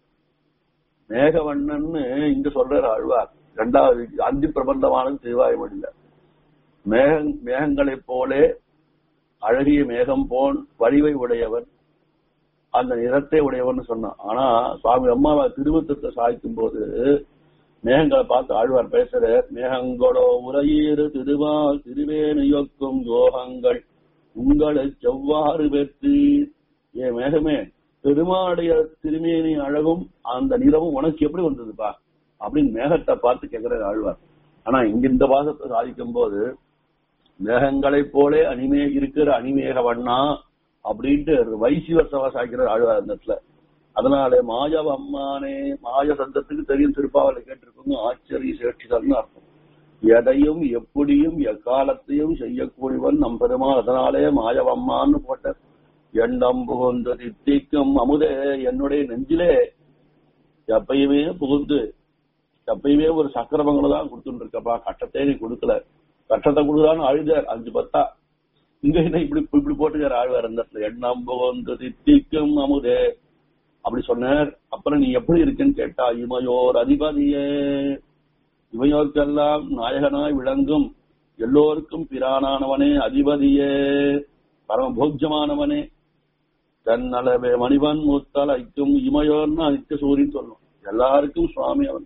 மேகவண்ணன்னு இங்க சொல்றார் ஆழ்வார் இரண்டாவது அந்தி பிரபந்தமானது திருவாய்மொழியில மேக மேகங்களைப் போலே அழகிய மேகம் போன் வடிவை உடையவன் அந்த நிறத்தை உடையவன் சொன்னான் ஆனா சுவாமி அம்மாவை திருவத்தத்தை சாய்க்கும் போது மேகங்களை பார்த்து ஆழ்வார் பேசுற மேகங்களோ உரையீறு திருவா திருவேணியொக்கும் யோகங்கள் உங்களை செவ்வாறு பெற்று ஏ மேகமே பெருமாடைய திருமேனி அழகும் அந்த நிறமும் உனக்கு எப்படி வந்ததுப்பா அப்படின்னு மேகத்தை பார்த்து கேட்கிற ஆழ்வார் ஆனா இங்க இந்த பாசத்தை சாதிக்கும் போது மேகங்களைப் போலே அனிமே இருக்கிற அணிமேக வண்ணா அப்படின்ட்டு வைசி வசவா சாய்க்கிற ஆழ்வார் அந்த இடத்துல அதனால மாயவ அம்மானே மாய சந்தத்துக்கு தெரியும் திருப்பாவலை கேட்டிருக்கோங்க ஆச்சரிய சேட்சிதல்னு அர்த்தம் எதையும் எப்படியும் எக்காலத்தையும் செய்யக்கூடியவன் நம் பெருமாள் அதனாலே மாயவம்மான்னு போட்ட எண்ணம் புகுந்து தித்திக்கும் அமுதே என்னுடைய நெஞ்சிலே எப்பயுமே புகுந்து எப்பயுமே ஒரு சக்கரமங்களை தான் கொடுத்துட்டு இருக்கப்பா கட்டத்தை நீ கொடுக்கல கட்டத்தை கொடுக்கலான்னு அழுதார் அஞ்சு பத்தா இங்க என்ன இப்படி இப்படி போட்டுக்கார் ஆழ்வார் அந்த இடத்துல எண்ணம் புகுந்து தித்திக்கும் அமுதே அப்படி சொன்னார் அப்புறம் நீ எப்படி இருக்குன்னு கேட்டா இமையோர் அதிபதியே இவையோருக்கெல்லாம் நாயகனாய் விளங்கும் எல்லோருக்கும் பிரானானவனே அதிபதியே பரமபோஜமானவனே தன்னளவே மணிவன் முத்தல் ஐக்கும் இமையோர்னு நித்திய சூரியன் சொல்லணும் எல்லாருக்கும் சுவாமி அவன்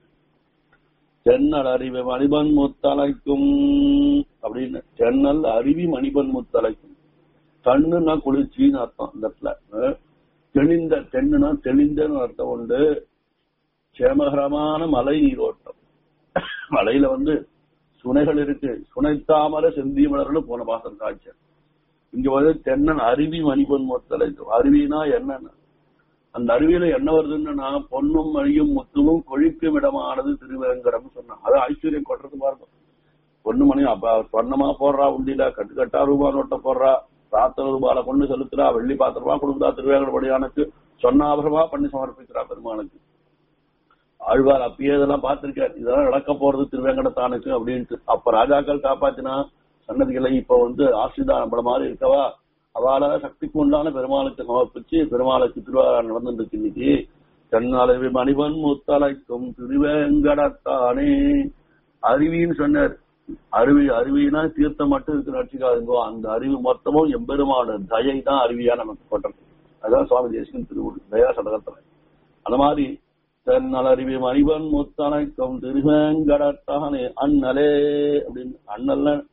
தென்னல் அறிவு மணிபன் முத்தலைக்கும் அப்படின்னு தென்னல் அருவி மணிபன் முத்தலைக்கும் தண்ணுன்னா குளிர்ச்சின்னு அர்த்தம் இந்த இடத்துல அஹ் தெளிந்த தென்னுனா தெளிந்தன்னு அர்த்தம் உண்டு சேமகரமான மலை நீரோட்டம் மலையில வந்து சுனைகள் இருக்கு சுனைத்தாமர செந்தி மலர்னு போன பாசம் காட்சி இங்க வந்து தென்னன் அருவி மணிபொன் மொத்தலை அருவினா என்னன்னு அந்த அருவியில என்ன வருதுன்னா பொன்னும் மணியும் முத்துவும் கொழிக்கும் இடமானது திருவேங்கடம் சொன்னான் அது ஐஸ்வர்யம் கொட்டுறது பாருங்க பொண்ணு மணி அப்ப சொன்னமா போடுறா உண்டியில கட்டு கட்டா ரூபா நோட்டை போடுறா ராத்திர ரூபால கொண்டு செலுத்துறா வெள்ளி பாத்திரமா கொடுக்குறா திருவேங்கடபடியானுக்கு சொன்னாபரமா பண்ணி சமர்ப்பிக்கிறா பெருமானுக்கு ஆழ்வார் அப்பயே இதெல்லாம் பார்த்திருக்காரு இதெல்லாம் நடக்க போறது திருவேங்கடத்தானுக்கு அப்படின்ட்டு அப்ப ராஜாக்கள் காப்பாத்தினா சன்னதிகளை இப்ப வந்து ஆசிரிதா நம்மள மாதிரி இருக்கவா அவளால சக்திக்கு உண்டான பெருமாளுக்கு சமர்ப்பிச்சு பெருமாளுக்கு திருவாரூர் நடந்துருக்கு இன்னைக்கு தென்னாலவி மணிவன் முத்தலைக்கும் திருவேங்கடத்தானே அருவின்னு சொன்னார் அருவி அருவினா தீர்த்தம் மட்டும் இருக்கு நடிச்சுக்காதுங்கோ அந்த அருவி மொத்தமும் எம்பெருமான தயை தான் அருவியா நமக்கு பட்டது அதான் சுவாமி தேசிகன் திருவுள் தயா சதகத்துல அந்த மாதிரி தென்னலருவி மணிவன் முத்தனைக்கும் திருவேங்கடத்தானே அண்ணலே அப்படின்னு அண்ணல்ல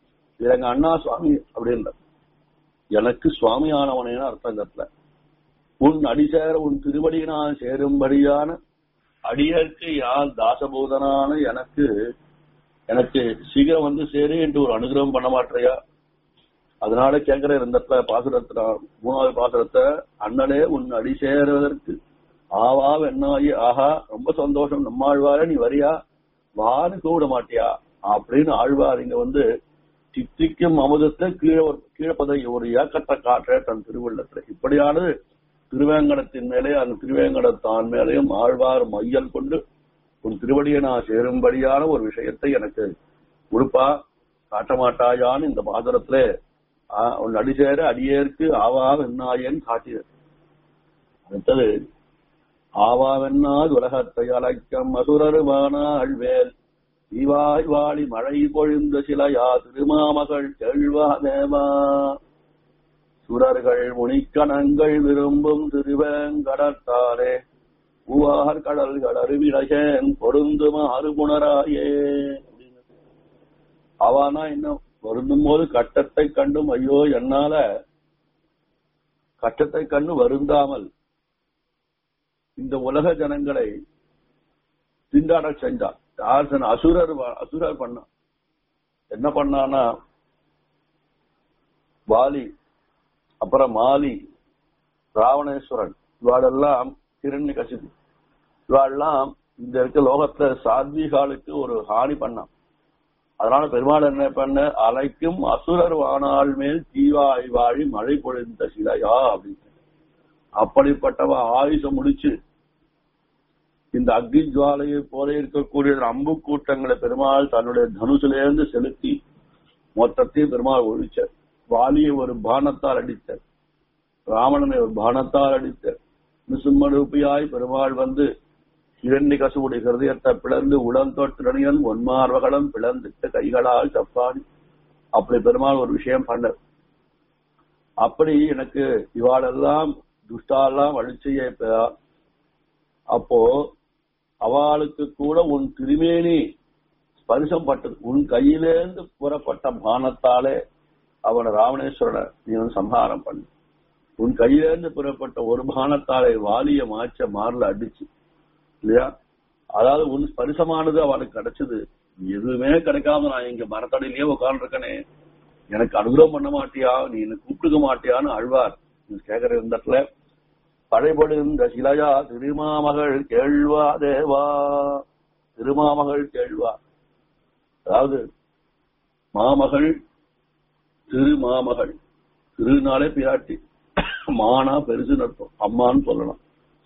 இது எங்க அண்ணா சுவாமி அப்படி இல்லை எனக்கு சுவாமியானவனேன்னு அர்த்தம் இந்த இடத்துல உன் அடிசேர உன் திருவடியினால் சேரும்படியான அடியற்கு யார் தாசபூதனான எனக்கு எனக்கு சீக்கிரம் வந்து சேரு என்று ஒரு அனுகிரகம் பண்ண மாட்டேறியா அதனால கேட்கிற இந்த இடத்துல பாசுரத்துல மூணாவது பாசுரத்தை அண்ணனே உன் அடி சேருவதற்கு ஆவா வெண்ணாயி ஆஹா ரொம்ப சந்தோஷம் நம்மாழ்வார நீ வரியா வான்னு கூப்பிட மாட்டியா அப்படின்னு ஆழ்வார் இங்க வந்து சித்திக்கும் அமுதத்தை கீழே ஒரு கீழே பதவி ஒரு ஏக்கத்தை காட்டுற தன் திருவள்ளத்துல இப்படியானது திருவேங்கடத்தின் மேலே அந்த திருவேங்கடத்தான் மேலேயும் ஆழ்வார் மையல் கொண்டு உன் திருவடியை நான் சேரும்படியான ஒரு விஷயத்தை எனக்கு கொடுப்பா காட்ட மாட்டாயான்னு இந்த பாதரத்துல ஆ, உன் அடிசேர அடியேற்கு ஆவா வெண்ணாயன் காட்டியது அடுத்தது ஆவாவென்னால் உலகத்தை அழைக்கம் அசுரருமான அழ்வேல் தீவாய் வாழி மழை பொழிந்த சிலையா திருமாமகள் கேழ்வா தேவா சுரர்கள் முனிக்கணங்கள் விரும்பும் திருவேங்கடத்தாரே பூவார் கடல்கள் அருவிடகேன் பொருந்தும் அருகுணராயே அவானா இன்னும் வருந்தும் போது கட்டத்தை கண்டும் ஐயோ என்னால கட்டத்தை கண்டு வருந்தாமல் இந்த உலக ஜனங்களை திண்டாட செஞ்சான் யார் சொன்ன? அசுரர் வ- அசுரர் பண்ணான் என்ன பண்ணானா வாலி அப்புறம் மாலி ராவணேஸ்வரன் இவாளெல்லாம் கிரண்ய கசிப்பு இவாளெல்லாம் இந்த இருக்க லோகத்துல சாத்விகாலுக்கு ஒரு ஹானி பண்ணான் அதனால பெருமாள் என்ன பண்ண அலைக்கும் அசுரர் வானால் மேல் தீவாய் வாழி மழை பொழிந்த சிலையா அப்படின்னு அப்படிப்பட்டவ ஆயுச முடிச்சு இந்த அக்னி ஜுவாலையை போல இருக்கக்கூடிய அம்பு கூட்டங்களை பெருமாள் தன்னுடைய தனுசிலிருந்து செலுத்தி மொத்தத்தையும் பெருமாள் ஒழிச்சார் வாலியை ஒரு பானத்தால் அடித்தார் ராவணனை ஒரு பானத்தால் அடித்தார் நிசும்மடுப்பியாய் பெருமாள் வந்து இரண்டு கசுவுடைய ஹிருதயத்தை பிளந்து உடன் தொற்றணியன் ஒன்மார்வகளும் பிளந்திட்ட கைகளால் தப்பாடி அப்படி பெருமாள் ஒரு விஷயம் பண்ணார் அப்படி எனக்கு இவாளெல்லாம் துஷ்டாலாம் அழிச்சைய அப்போ அவளுக்கு கூட உன் திருமேனி ஸ்பரிசம் பட்டது உன் கையிலேந்து புறப்பட்ட பானத்தாலே அவன் ராவணேஸ்வரனை நீ வந்து சம்ஹாரம் பண்ணு உன் கையிலேந்து புறப்பட்ட ஒரு பானத்தாலே வாலிய மாச்ச மாறல அடிச்சு இல்லையா அதாவது உன் ஸ்பரிசமானது அவளுக்கு கிடைச்சது எதுவுமே கிடைக்காம நான் இங்க மரத்தடியிலேயே உட்காந்துருக்கனே எனக்கு அனுகிரகம் பண்ண மாட்டியா நீ என்ன கூப்பிட்டுக்க மாட்டியான்னு அழ்வார் நீ கேக்குற இந்த இடத்துல பழைபொழுந்த சிலையா திருமாமகள் கேழ்வா தேவா திருமாமகள் கேழ்வா அதாவது மாமகள் திருமாமகள் திருநாளே பிராட்டி மானா பெருசு அர்த்தம் அம்மான்னு சொல்லலாம்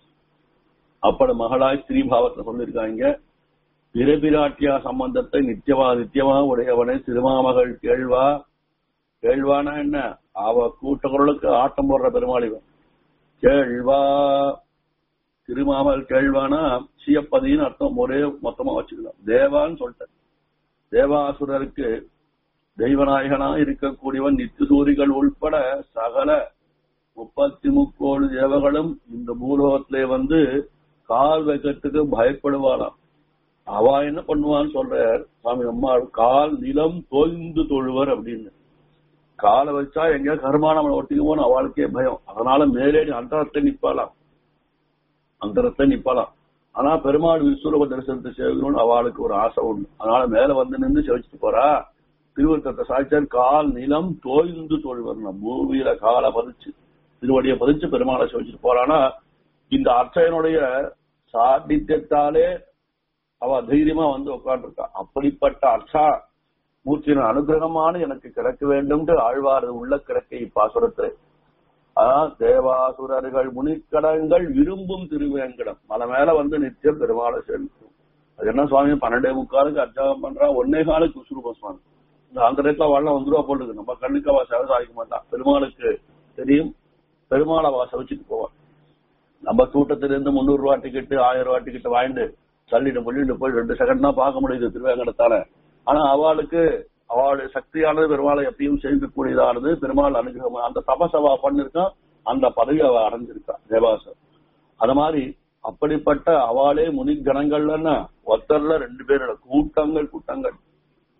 அப்பட மகளாய் ஸ்ரீபாவத்தை சொல்லியிருக்காங்க பிறபிராட்டியா சம்பந்தத்தை நித்தியமா நித்தியமா உடையவனே திருமாமகள் கேழ்வா கேழ்வானா என்ன அவ கூட்டக்குரலுக்கு ஆட்டம் போடுற பெருமாள் இவன் கேழ்வா திருமாமல் கேழ்வானா சியப்பதின்னு அர்த்தம் ஒரே மொத்தமா வச்சுக்கலாம் தேவான்னு சொல்லிட்டேன் தேவாசுரருக்கு தெய்வநாயகனா இருக்கக்கூடியவன் நித்திசூரிகள் உள்பட சகல முப்பத்தி முக்கோடு தேவகளும் இந்த பூலோகத்திலே வந்து கால் வைக்கிறதுக்கு பயப்படுவாளாம் அவ என்ன பண்ணுவான்னு சொல்றார் சாமி அம்மா கால் நிலம் தோய்ந்து தொழுவர் அப்படின்னு காலை வச்சா எங்க கருமானம் ஒட்டிக்குவோன்னு அவளுக்கே பயம் அதனால மேலேடி அந்தரத்தை நிப்பாளாம் அந்தரத்தை நிப்பாளாம் ஆனா பெருமாள் விஸ்வரூப தரிசனத்தை செய்யணும்னு அவளுக்கு ஒரு ஆசை உண்டு அதனால மேல வந்து நின்று செவிச்சுட்டு போறா திருவருத்தத்தை சாய்ச்சார் கால் நிலம் தோய்ந்து தொழுவர் பூமியில காலை பதிச்சு திருவடியை பதிச்சு பெருமாளை செவிச்சுட்டு போறானா இந்த அர்ச்சகனுடைய சாதித்யத்தாலே அவ தைரியமா வந்து உட்காந்துருக்கா அப்படிப்பட்ட அர்ச்சா மூர்த்தியின் அனுகிரகமான எனக்கு கிடைக்க வேண்டும் ஆழ்வார் உள்ள கிடக்கை பாசுரத்திலே அதான் தேவாசுரர்கள் முனிக்கடங்கள் விரும்பும் திருவேங்கடம் மலை மேல வந்து நித்தியம் பெருமாளை செலுத்தும் அது என்ன சுவாமி பன்னெண்டே முக்காலுக்கு அர்ச்சகம் பண்றா ஒன்னே காலுக்கு விசுரூப சுவாமி இந்த அந்த ரேட்ல வாழ வந்து ரூபா போட்டுருக்கு நம்ம கண்ணுக்கு அவ சேவை சாதிக்க மாட்டான் பெருமாளுக்கு தெரியும் பெருமாள் அவ சவிச்சுட்டு போவான் நம்ம கூட்டத்திலிருந்து முந்நூறு ரூபா டிக்கெட்டு ஆயிரம் ரூபா டிக்கெட் வாங்கிட்டு தள்ளிட்டு முள்ளிட்டு போய் ரெண்டு செகண்ட் தான் பார்க்க முடியுது திருவேங்கடத்தால ஆனா அவளுக்கு அவளுடைய சக்தியானது பெருமாளை எப்பயும் செய்யக்கூடியதானது பெருமாள் அனுகிரகம் அந்த தபசவா பண்ணிருக்கான் அந்த பதவி அவ அடைஞ்சிருக்கா தேவாசர் அது மாதிரி அப்படிப்பட்ட அவளே முனிகணங்கள்ல ஒத்தர்ல ரெண்டு பேரோட கூட்டங்கள் கூட்டங்கள்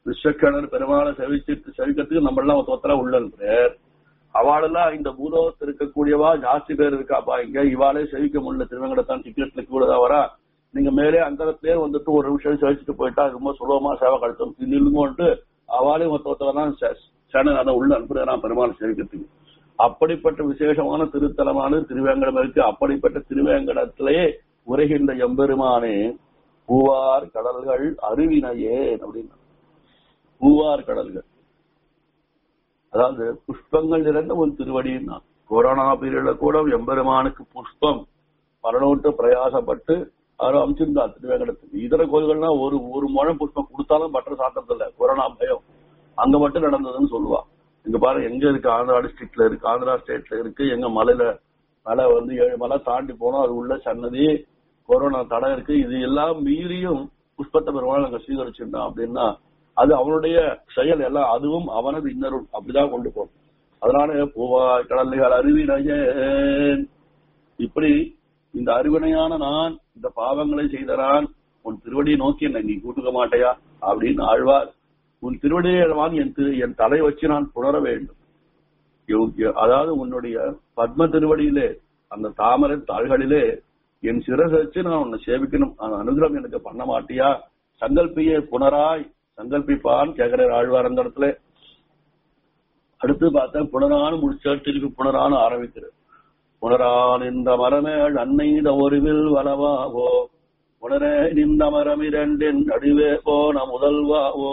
விஸ்வக்கணர் பெருமாளை செவிச்சிட்டு செவிக்கிறதுக்கு நம்ம எல்லாம் ஒருத்தர உள்ள பேர் அவளெல்லாம் இந்த பூலோகத்தில் இருக்கக்கூடியவா ஜாஸ்தி பேர் இருக்காப்பா இங்க இவாளே செவிக்க முடியல திருவங்கடத்தான் டிக்கெட்ல கூடதா வரா நீங்க மேலே அந்தரத்திலே வந்துட்டு ஒரு நிமிஷம் செவிச்சுட்டு போயிட்டா ரொம்ப சுலபமா சேவை கழுத்தம் நில்லுங்கோன்ட்டு அவளே மொத்த ஒருத்தர தான் சேனல் அதை உள்ள அனுப்புறேன் பெருமாள் செவிக்கிறதுக்கு அப்படிப்பட்ட விசேஷமான திருத்தலமான திருவேங்கடம் இருக்கு அப்படிப்பட்ட திருவேங்கடத்திலே உரைகின்ற எம்பெருமானே பூவார் கடல்கள் அருவினையே அப்படின்னு பூவார் கடல்கள் அதாவது புஷ்பங்கள் நிறைந்த ஒரு திருவடின்னா கொரோனா பீரியட்ல கூட எம்பெருமானுக்கு புஷ்பம் பரலோட்டு பிரயாசப்பட்டு அவர் அமைச்சிருந்தா திருவேங்கடத்துக்கு இதர கோயில்கள்னா ஒரு ஒரு முழம் புஷ்பம் கொடுத்தாலும் பட்டர் சாத்தறது இல்ல கொரோனா பயம் அங்க மட்டும் நடந்ததுன்னு சொல்லுவா இங்க பாரு எங்க இருக்கு ஆந்திரா டிஸ்ட்ரிக்ட்ல இருக்கு ஆந்திரா ஸ்டேட்ல இருக்கு எங்க மலையில மலை வந்து ஏழு மலை தாண்டி போனோம் அது உள்ள சன்னதி கொரோனா தடை இருக்கு இது எல்லாம் மீறியும் புஷ்பத்தை பெருமாள் அங்க ஸ்வீகரிச்சிருந்தான் அப்படின்னா அது அவனுடைய செயல் எல்லாம் அதுவும் அவனது இன்னருள் அப்படிதான் கொண்டு போகும் அதனால பூவாய் கடல்கள் அருவினையேன் இப்படி இந்த அறிவினையான நான் இந்த பாவங்களை செய்தறான் உன் திருவடியை நோக்கி என்னை நீ கூட்டுக்க மாட்டையா அப்படின்னு ஆழ்வார் உன் திருவடியை வாங்கி என் திரு என் தலை வச்சு நான் புணர வேண்டும் யோக்கிய அதாவது உன்னுடைய பத்ம திருவடியிலே அந்த தாமரை தாள்களிலே என் சிரசை வச்சு நான் உன்னை சேவிக்கணும் அந்த அனுகிரகம் எனக்கு பண்ண மாட்டியா சங்கல்பியே புனராய் சங்கல்பிப்பான்னு கேட்கிற ஆழ்வார் அந்த இடத்துல அடுத்து பார்த்தா புனரான்னு முடிச்சா திருப்பி புனரான்னு ஆரம்பிக்கிறது புனரான் இந்த மரமேள் அன்னைத ஒருவில் வளவாவோ புனரே நின்ற மரம் இரண்டின் நடுவே போன முதல்வாவோ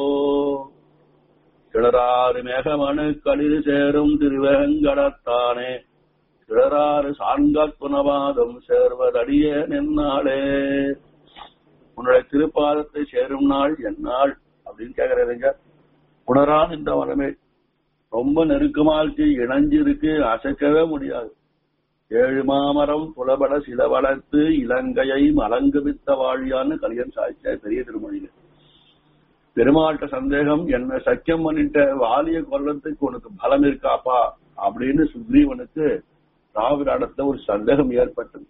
கிளறாறு மேகமனு களிர் சேரும் திருவேங்கடத்தானே கிளறாறு சான்காத் புனவாதம் சேர்வதடியே நின்னாளே உன்னுடைய திருப்பாதத்தை சேரும் நாள் எந்நாள் அப்படின்னு கேக்குறீங்க புனரான் இந்த மரமே ரொம்ப நெருக்கமா இருக்கு இணைஞ்சு இருக்கு அசைக்கவே முடியாது ஏழு மாமரம் புலபட சில வளர்த்து இலங்கையை மலங்குவித்த வாழியான்னு கலியன் சாய்ச்ச பெரிய திருமொழியில பெருமாள்கிட்ட சந்தேகம் என்ன சக்கியம் பண்ணிட்ட வாலிய கொல்லத்துக்கு உனக்கு பலம் இருக்காப்பா அப்படின்னு சுக்ரீவனுக்கு ராவிராடத்துல ஒரு சந்தேகம் ஏற்பட்டது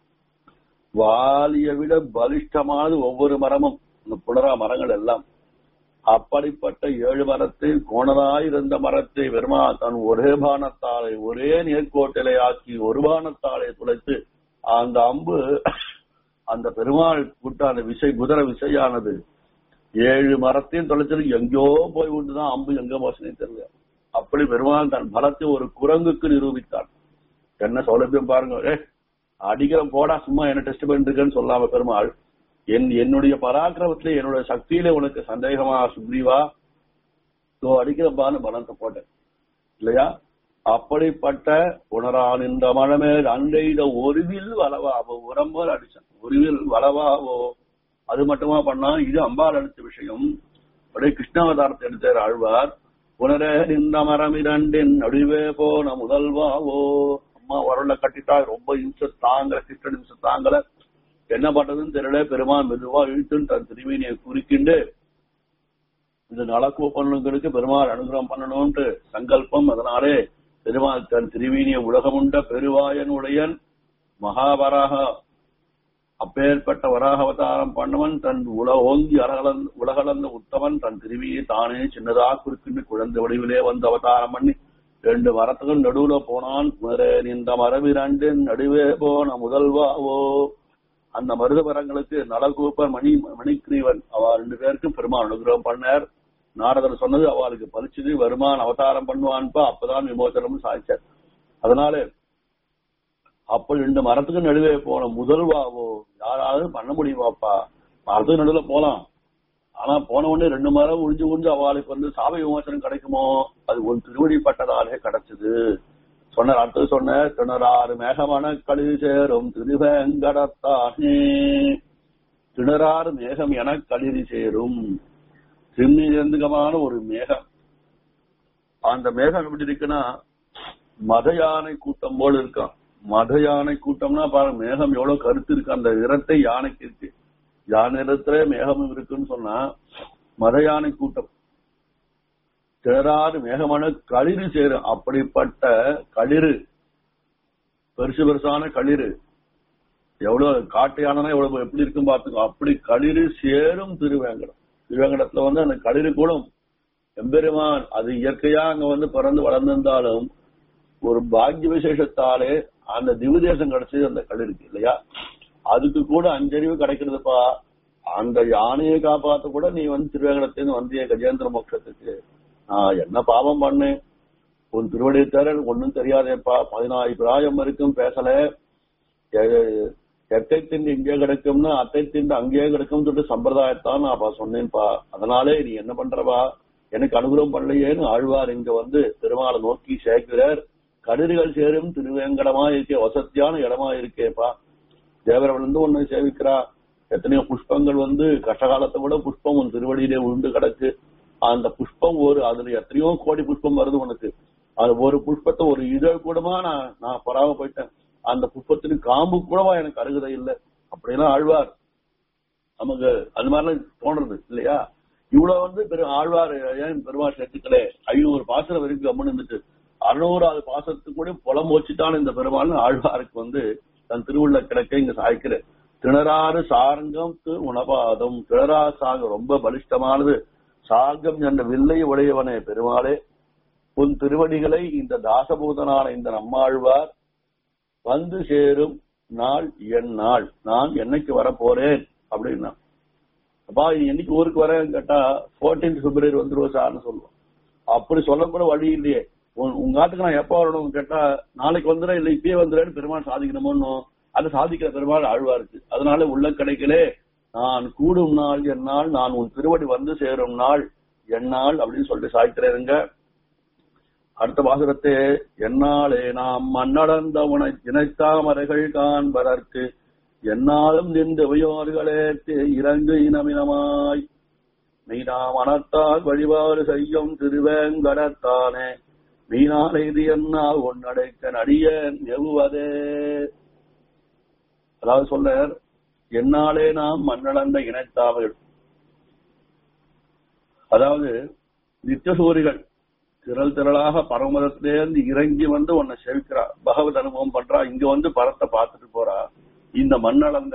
வாலியை விட பலிஷ்டமானது ஒவ்வொரு மரமும் இந்த புனரா மரங்கள் எல்லாம் அப்படிப்பட்ட ஏழு மரத்தை கோணலாய் இருந்த மரத்தை வெறுமா தன் ஒரே பானத்தாலை ஒரே நேர்கோட்டிலை ஆக்கி ஒரு பானத்தாலை துளைத்து அந்த அம்பு அந்த பெருமாள் கூட்ட அந்த விசை குதிரை விசையானது ஏழு மரத்தையும் தொலைச்சது எங்கேயோ போய் விட்டுதான் அம்பு எங்க போச்சுனே தெரியல அப்படி பெருமாள் தன் பலத்தை ஒரு குரங்குக்கு நிரூபித்தான் என்ன சௌலபியம் பாருங்க ஏ அடிக்கிற போடா சும்மா என்ன டெஸ்ட் பண்ணிட்டு இருக்கேன்னு சொல்லாம பெருமாள் என் என்னுடைய பராக்கிரமத்திலே என்னுடைய சக்தியிலே உனக்கு சந்தேகமா சுக்ரீவா தோ அடிக்கிறப்பான்னு பலத்தை போட்டேன் இல்லையா அப்படிப்பட்ட உணரான் இந்த மழமேல் அண்டையிட ஒருவில் வளவாவோ உரம்போல் அடிச்சான் ஒருவில் வளவாவோ அது மட்டுமா பண்ணா இது அம்பாள் அடிச்ச விஷயம் அப்படியே கிருஷ்ணாவதாரத்தை எடுத்தார் ஆழ்வார் புனரே இந்த மரம் இரண்டின் நடுவே போன முதல்வாவோ அம்மா உரல்ல கட்டிட்டா ரொம்ப இம்ச தாங்கல கிருஷ்ணன் இம்ச தாங்கல என்ன பண்றதுன்னு தெரியல பெருமான் மெதுவா இழுத்துன்னு தன் திருமீனியை குறுக்கிண்டு இந்த நலக்குவ பண்ணவங்களுக்கு பெருமாள் அனுகிரகம் பண்ணணும்ட்டு சங்கல்பம் அதனாலே பெருமாள் தன் திருமீனிய உலகமுண்ட பெருவாயனுடையன் மகாவராக அப்பேற்பட்ட வராக அவதாரம் பண்ணவன் தன் உல ஓங்கி அரகலந்த உலகளந்த உத்தவன் தன் திருவியை தானே சின்னதா குறுக்கிண்டு குழந்தை வடிவிலே வந்து அவதாரம் பண்ணி ரெண்டு மரத்துக்கும் நடுவுல போனான் இந்த மரவிரண்டின் நடுவே போன முதல்வாவோ அந்த மருத மரங்களுக்கு நலகூப்பர் மணி மணிக்ரீவன் அவ ரெண்டு பேருக்கும் பெருமாள் அனுகிரகம் பண்ணார் நாரதர் சொன்னது அவளுக்கு பலிச்சது வருமான் அவதாரம் பண்ணுவான்பா அப்பதான் விமோசனம் சாய்ச்சார் அதனால அப்ப ரெண்டு மரத்துக்கு நடுவே போன முதல்வாவோ யாராவது பண்ண முடியுமாப்பா மரத்துக்கு நடுவுல போலாம் ஆனா போன உடனே ரெண்டு மரம் உறிஞ்சு உறிஞ்சு அவளுக்கு வந்து சாப விமோசனம் கிடைக்குமோ அது ஒரு திருவடிப்பட்டதாலே கிடைச்சது சொன்னார் அடுத்தது சொன்ன திணறாறு மேகமான கழிவு சேரும் திருவேங்கடத்தானே திணறாறு மேகம் என கழிவு சேரும் திருநிரந்தகமான ஒரு மேகம் அந்த மேகம் எப்படி இருக்குன்னா மத யானை கூட்டம் போல இருக்கான் மத யானை கூட்டம்னா பாருங்க மேகம் எவ்வளவு கருத்து இருக்கு அந்த நிறத்தை யானைக்கு இருக்கு யானை நிறத்துல மேகமும் இருக்குன்னு சொன்னா மத யானை கூட்டம் திணறாறு மேகமான களிறு சேரும் அப்படிப்பட்ட களிறு பெருசு பெருசான களிறு எவ்வளவு காட்டு யானைனா எவ்வளவு எப்படி இருக்கும் பார்த்துக்கோ அப்படி களிறு சேரும் திருவேங்கடம் திருவேங்கடத்துல வந்து அந்த களிறு கூடும் எம்பெருமான் அது இயற்கையா அங்க வந்து பிறந்து வளர்ந்திருந்தாலும் ஒரு பாக்கிய விசேஷத்தாலே அந்த திவ்யதேசம் கிடைச்சது அந்த களிருக்கு இல்லையா அதுக்கு கூட அஞ்சறிவு கிடைக்கிறதுப்பா அந்த யானையை காப்பாத்த கூட நீ வந்து திருவேங்கடத்திலிருந்து வந்திய கஜேந்திர மோட்சத்துக்கு நான் என்ன பாவம் பண்ணேன் உன் திருவடியை தவிர எனக்கு ஒன்னும் தெரியாதேப்பா பதினாறு பிராயம் வரைக்கும் பேசல எ- எட்டை திண்டு இங்கே கிடைக்கும்னு அத்தை திண்டு அங்கேயே கிடைக்கும் சொல்லிட்டு சம்பிரதாயத்தான் நான் அப்ப சொன்னேன்ப்பா அதனாலே நீ என்ன பண்றவா எனக்கு அனுகிரகம் பண்ணலையேன்னு ஆழ்வார் இங்க வந்து பெருமாளை நோக்கி சேர்க்கிறார் கதிர்கள் சேரும் திருவேங்கடமா இருக்கே வசத்தியான இடமா இருக்கேப்பா தேவரவன் வந்து உன்னை சேவிக்கிறா எத்தனையோ புஷ்பங்கள் வந்து கஷ்டகாலத்தை விட புஷ்பம் உன் திருவடியிலே உண்டு கிடக்கு அந்த புஷ்பம் ஒரு அதுல எத்தனையோ கோடி புஷ்பம் வருது உனக்கு அது ஒரு புஷ்பத்தை ஒரு இதழ் கூடமா நான் நான் பராம போயிட்டேன் அந்த புஷ்பத்தின் காம்பு கூடவா எனக்கு அருகதை இல்லை அப்படியெல்லாம் ஆழ்வார் நமக்கு அது மாதிரிலாம் தோன்றது இல்லையா இவ்வளவு வந்து பெரு ஆழ்வார் ஏன் பெருமாள் சேர்த்துக்களே ஐநூறு பாசனம் வரைக்கும் கம்முன்னு இருந்துட்டு அறுநூறாவது பாசத்துக்கு கூட புலம் வச்சுட்டான் இந்த பெருமாள் ஆழ்வாருக்கு வந்து தன் திருவுள்ள கிடக்க இங்க சாய்க்கிற திணறாறு சாரங்கம் உணபாதம் திணறா சாகம் ரொம்ப பலிஷ்டமானது சார்கம் என்ற வில்லை உடையவனே பெருமாளே உன் திருவடிகளை இந்த தாசபூதனான இந்த நம்மாழ்வார் வந்து சேரும் நாள் என் நாள் நான் என்னைக்கு வர போறேன் அப்படின்னா அப்பா நீ என்னைக்கு ஊருக்கு வரேன்னு கேட்டா 14th பிப்ரவரி வந்துருவோம் சார்னு சொல்லுவோம் அப்படி சொல்லக்கூட வழி இல்லையே உன் உங்க ஆட்டுக்கு நான் எப்ப வரணும்னு கேட்டா நாளைக்கு வந்துடுறேன் இல்ல இப்பயே வந்துடுறேன்னு பெருமாள் சாதிக்கணுமோன்னு அதை சாதிக்கிற பெருமாள் ஆழ்வாருக்கு அதனால உள்ள கிடைக்கலே நான் கூடும் நாள் என் நாள் நான் உன் திருவடி வந்து சேரும் நாள் என் நாள் அப்படின்னு சொல்லிட்டு சாய்க்கிறேருங்க அடுத்த பாசுரத்தே என்னாலே நாம் மண்ணடர்ந்த உன இணைத்தாமரைகள் காண்பதற்கு என்னாலும் நின்று உயோர்களேற்கு இறங்கு இனமினமாய் மீனா மனத்தால் வழிபாடு செய்யும் திருவேங்கடத்தானே மீனாலை இது என்ன உன்னடைக்க நடியன் எவுவதே அதாவது சொன்னார் என்னாலே நாம் மண்ணளந்த இணைத்தாமல் அதாவது நித்தியசூரிகள் திரள் திரளாக பரமதத்திலேருந்து இறங்கி வந்து உன்னை செவிக்கிறா பகவத் அனுபவம் பண்றா இங்க வந்து பரத்தை பார்த்துட்டு போறா இந்த மண் அளந்த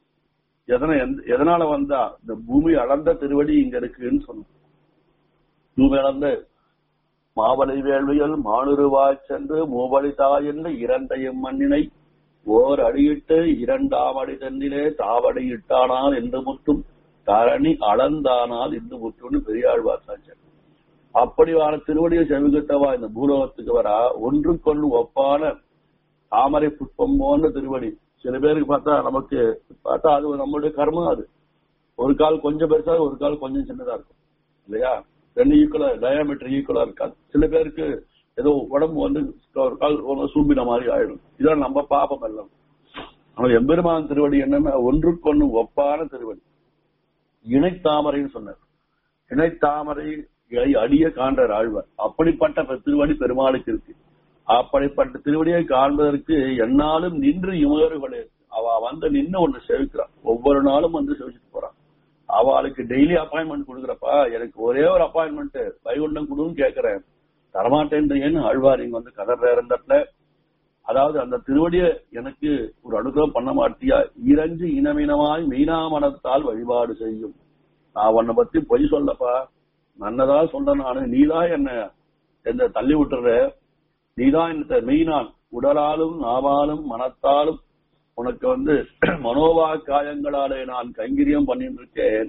எதனை எந்த- எதனால வந்தா இந்த பூமி அளந்த திருவடி இங்க இருக்குன்னு சொன்ன பூமி அளந்த மாவலை வேள்வியல் மானுருவாய் சென்று மூவழி தாயென்று இரண்டையும் மண்ணினை ஓர் அடியிட்டு இரண்டாம் அடி தன்னிலே தாவடி இட்டானால் என்று முற்றும் தரணி அளந்தானால் என்று முற்றும்னு பெரியாழ்வார் சாச்சர் அப்படியான திருவடியை செவிகிட்டவா இந்த பூலோகத்துக்கு வரா ஒன்றுக்கொன்று ஒப்பான தாமரை புஷ்பம் போன்ற திருவடி சில பேருக்கு பார்த்தா நமக்கு பார்த்தா அது நம்மளுடைய கர்மம் அது ஒரு கால் கொஞ்சம் பெருசா ஒரு கால் கொஞ்சம் சின்னதா இருக்கும் இல்லையா ரெண்டு ஈக்குவலா டயாமீட்டர் ஈக்குவலா இருக்காது சில பேருக்கு ஏதோ உடம்பு வந்து ஒரு கால் ஒரு சூம்பின மாதிரி ஆயிடும் இதான் நம்ம பாப்பம் எல்லாம் ஆனால் எம்பெருமான் திருவடி என்னன்னா ஒன்றுக்கொன்று ஒப்பான திருவடி இணைத்தாமரைன்னு சொன்னார் இணைத்தாமரை அடிய காண்றார் ஆழ்வார் அப்படிப்பட்ட பெ- திருவடி பெருமாளுக்கு இருக்கு அப்படிப்பட்ட திருவடியை காண்பதற்கு என்னாலும் நின்று இமயர்களே அவ வந்து நின்னு ஒண்ணு செவிக்கிறான் ஒவ்வொரு நாளும் வந்து செவிச்சுட்டு போறான் அவளுக்கு டெய்லி அப்பாயின்மெண்ட் கொடுக்குறப்பா எனக்கு ஒரே ஒரு அப்பாயின்மெண்ட் வைகுண்டம் கொடுன்னு கேக்குறேன் தரமாட்டேன்றேன்னு ஆழ்வார் இங்க வந்து கதற இருந்தப்பல அதாவது அந்த திருவடியை எனக்கு ஒரு அனுகிரகம் பண்ண மாட்டியா இறஞ்சு இனமினமாய் மீனாமனத்தால் வழிபாடு செய்யும் நான் உன்னை பத்தி பொய் சொல்லப்பா நன்னதா சொல்ற நானு நீதான் என்ன என்ன தள்ளி விட்டுற நீதான் என்ன மெய்னான் உடலாலும் நாவாலும் மனத்தாலும் உனக்கு வந்து மனோவா காயங்களாலே நான் கைங்கரியம் பண்ணிட்டு இருக்கேன்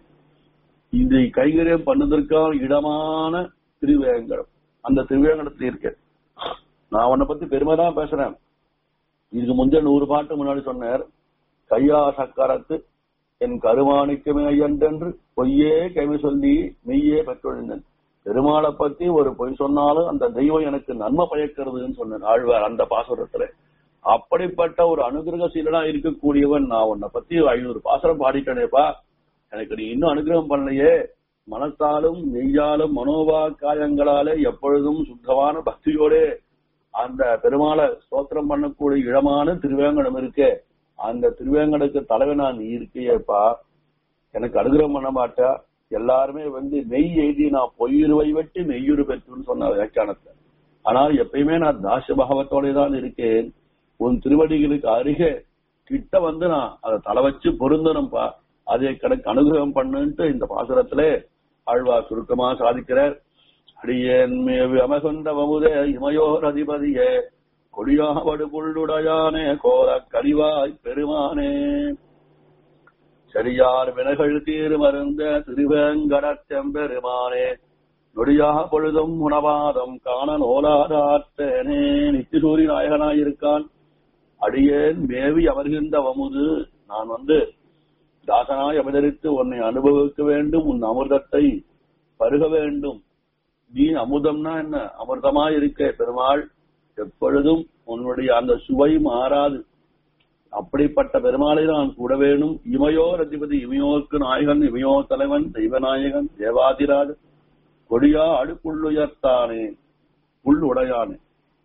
இந்த கைங்கரியம் பண்ணதற்கான இடமான திருவேங்கடம் அந்த திருவேங்கடத்தில் இருக்கேன் நான் உன்னை பத்தி பெருமை தான் பேசுறேன் இதுக்கு முந்தைய நூறு பாட்டு முன்னாடி சொன்னார் கையா சக்கரத்து என் கருமாணிக்கமே என்றென்று பொய்யே கைமை சொல்லி மெய்யே பெற்றொழிந்தன் பெருமாளை பத்தி ஒரு பொய் சொன்னாலும் அந்த தெய்வம் எனக்கு நன்மை பயக்கிறதுன்னு சொன்னார் ஆழ்வார் அந்த பாசுரத்துல அப்படிப்பட்ட ஒரு அனுகிரகசீலனா இருக்கக்கூடியவன் நான் உன்னை பத்தி ஐநூறு பாசுரம் பாடிட்டேனேப்பா எனக்கு நீ இன்னும் அனுகிரகம் பண்ணலையே மனத்தாலும் நெய்யாலும் மனோபா காயங்களாலே எப்பொழுதும் சுத்தமான பக்தியோடே அந்த பெருமாளை ஸ்தோத்திரம் பண்ணக்கூடிய இடமான திருவேங்கடம் இருக்கே அந்த திருவேங்கடக்கு தலைவனா நீ இருக்கியேப்பா எனக்கு அனுகிரகம் பண்ண மாட்டா எல்லாருமே வந்து மெய் எழுதி நான் பொய்யுருவை வெட்டி மெய்யுரு பெற்றுன்னு சொன்ன வியாக்கியானத்துல ஆனால் எப்பயுமே நான் தாச பாவத்தோட தான் இருக்கேன் உன் திருவடிகளுக்கு அருகே கிட்ட வந்து நான் அதை தலை வச்சு பொருந்தணும்பா அதை கணக்கு அனுகிரகம் பண்ணுன்ட்டு இந்த பாசுரத்திலே ஆழ்வார் சுருக்கமா சாதிக்கிறார் அடியேன் மேவி அமகொண்ட வமுதே இமையோர் அதிபதியே கொடியாவடு புள்ளுடையானே கோல கழிவாய் பெருமானே சரியார் வினகள் தீர் மருந்த திருவேங்கடத்தெம்பெருமானே நொடியா பொழுதும் உணவாதம் காண நோலாதாற்றேனே நித்திசூரி நாயகனாயிருக்கான் அடியேன் மேவி அமர்கின்ற வமுது நான் வந்து தாசனாய் அவதரித்து உன்னை அனுபவிக்க வேண்டும் உன் அமிர்தத்தை பருக வேண்டும் நீ அமுதம்னா என்ன அமிர்தமா இருக்க பெருமாள் எப்பொழுதும் உன்னுடைய அந்த சுவை மாறாது அப்படிப்பட்ட பெருமாளை நான் கூட வேணும் இமையோர் அதிபதி இமையோருக்கு நாயகன் இமையோ தலைவன் தெய்வநாயகன் தேவாதிராஜன் கொடியா அடுப்புள்ளுயர்த்தானே புல் உடையானே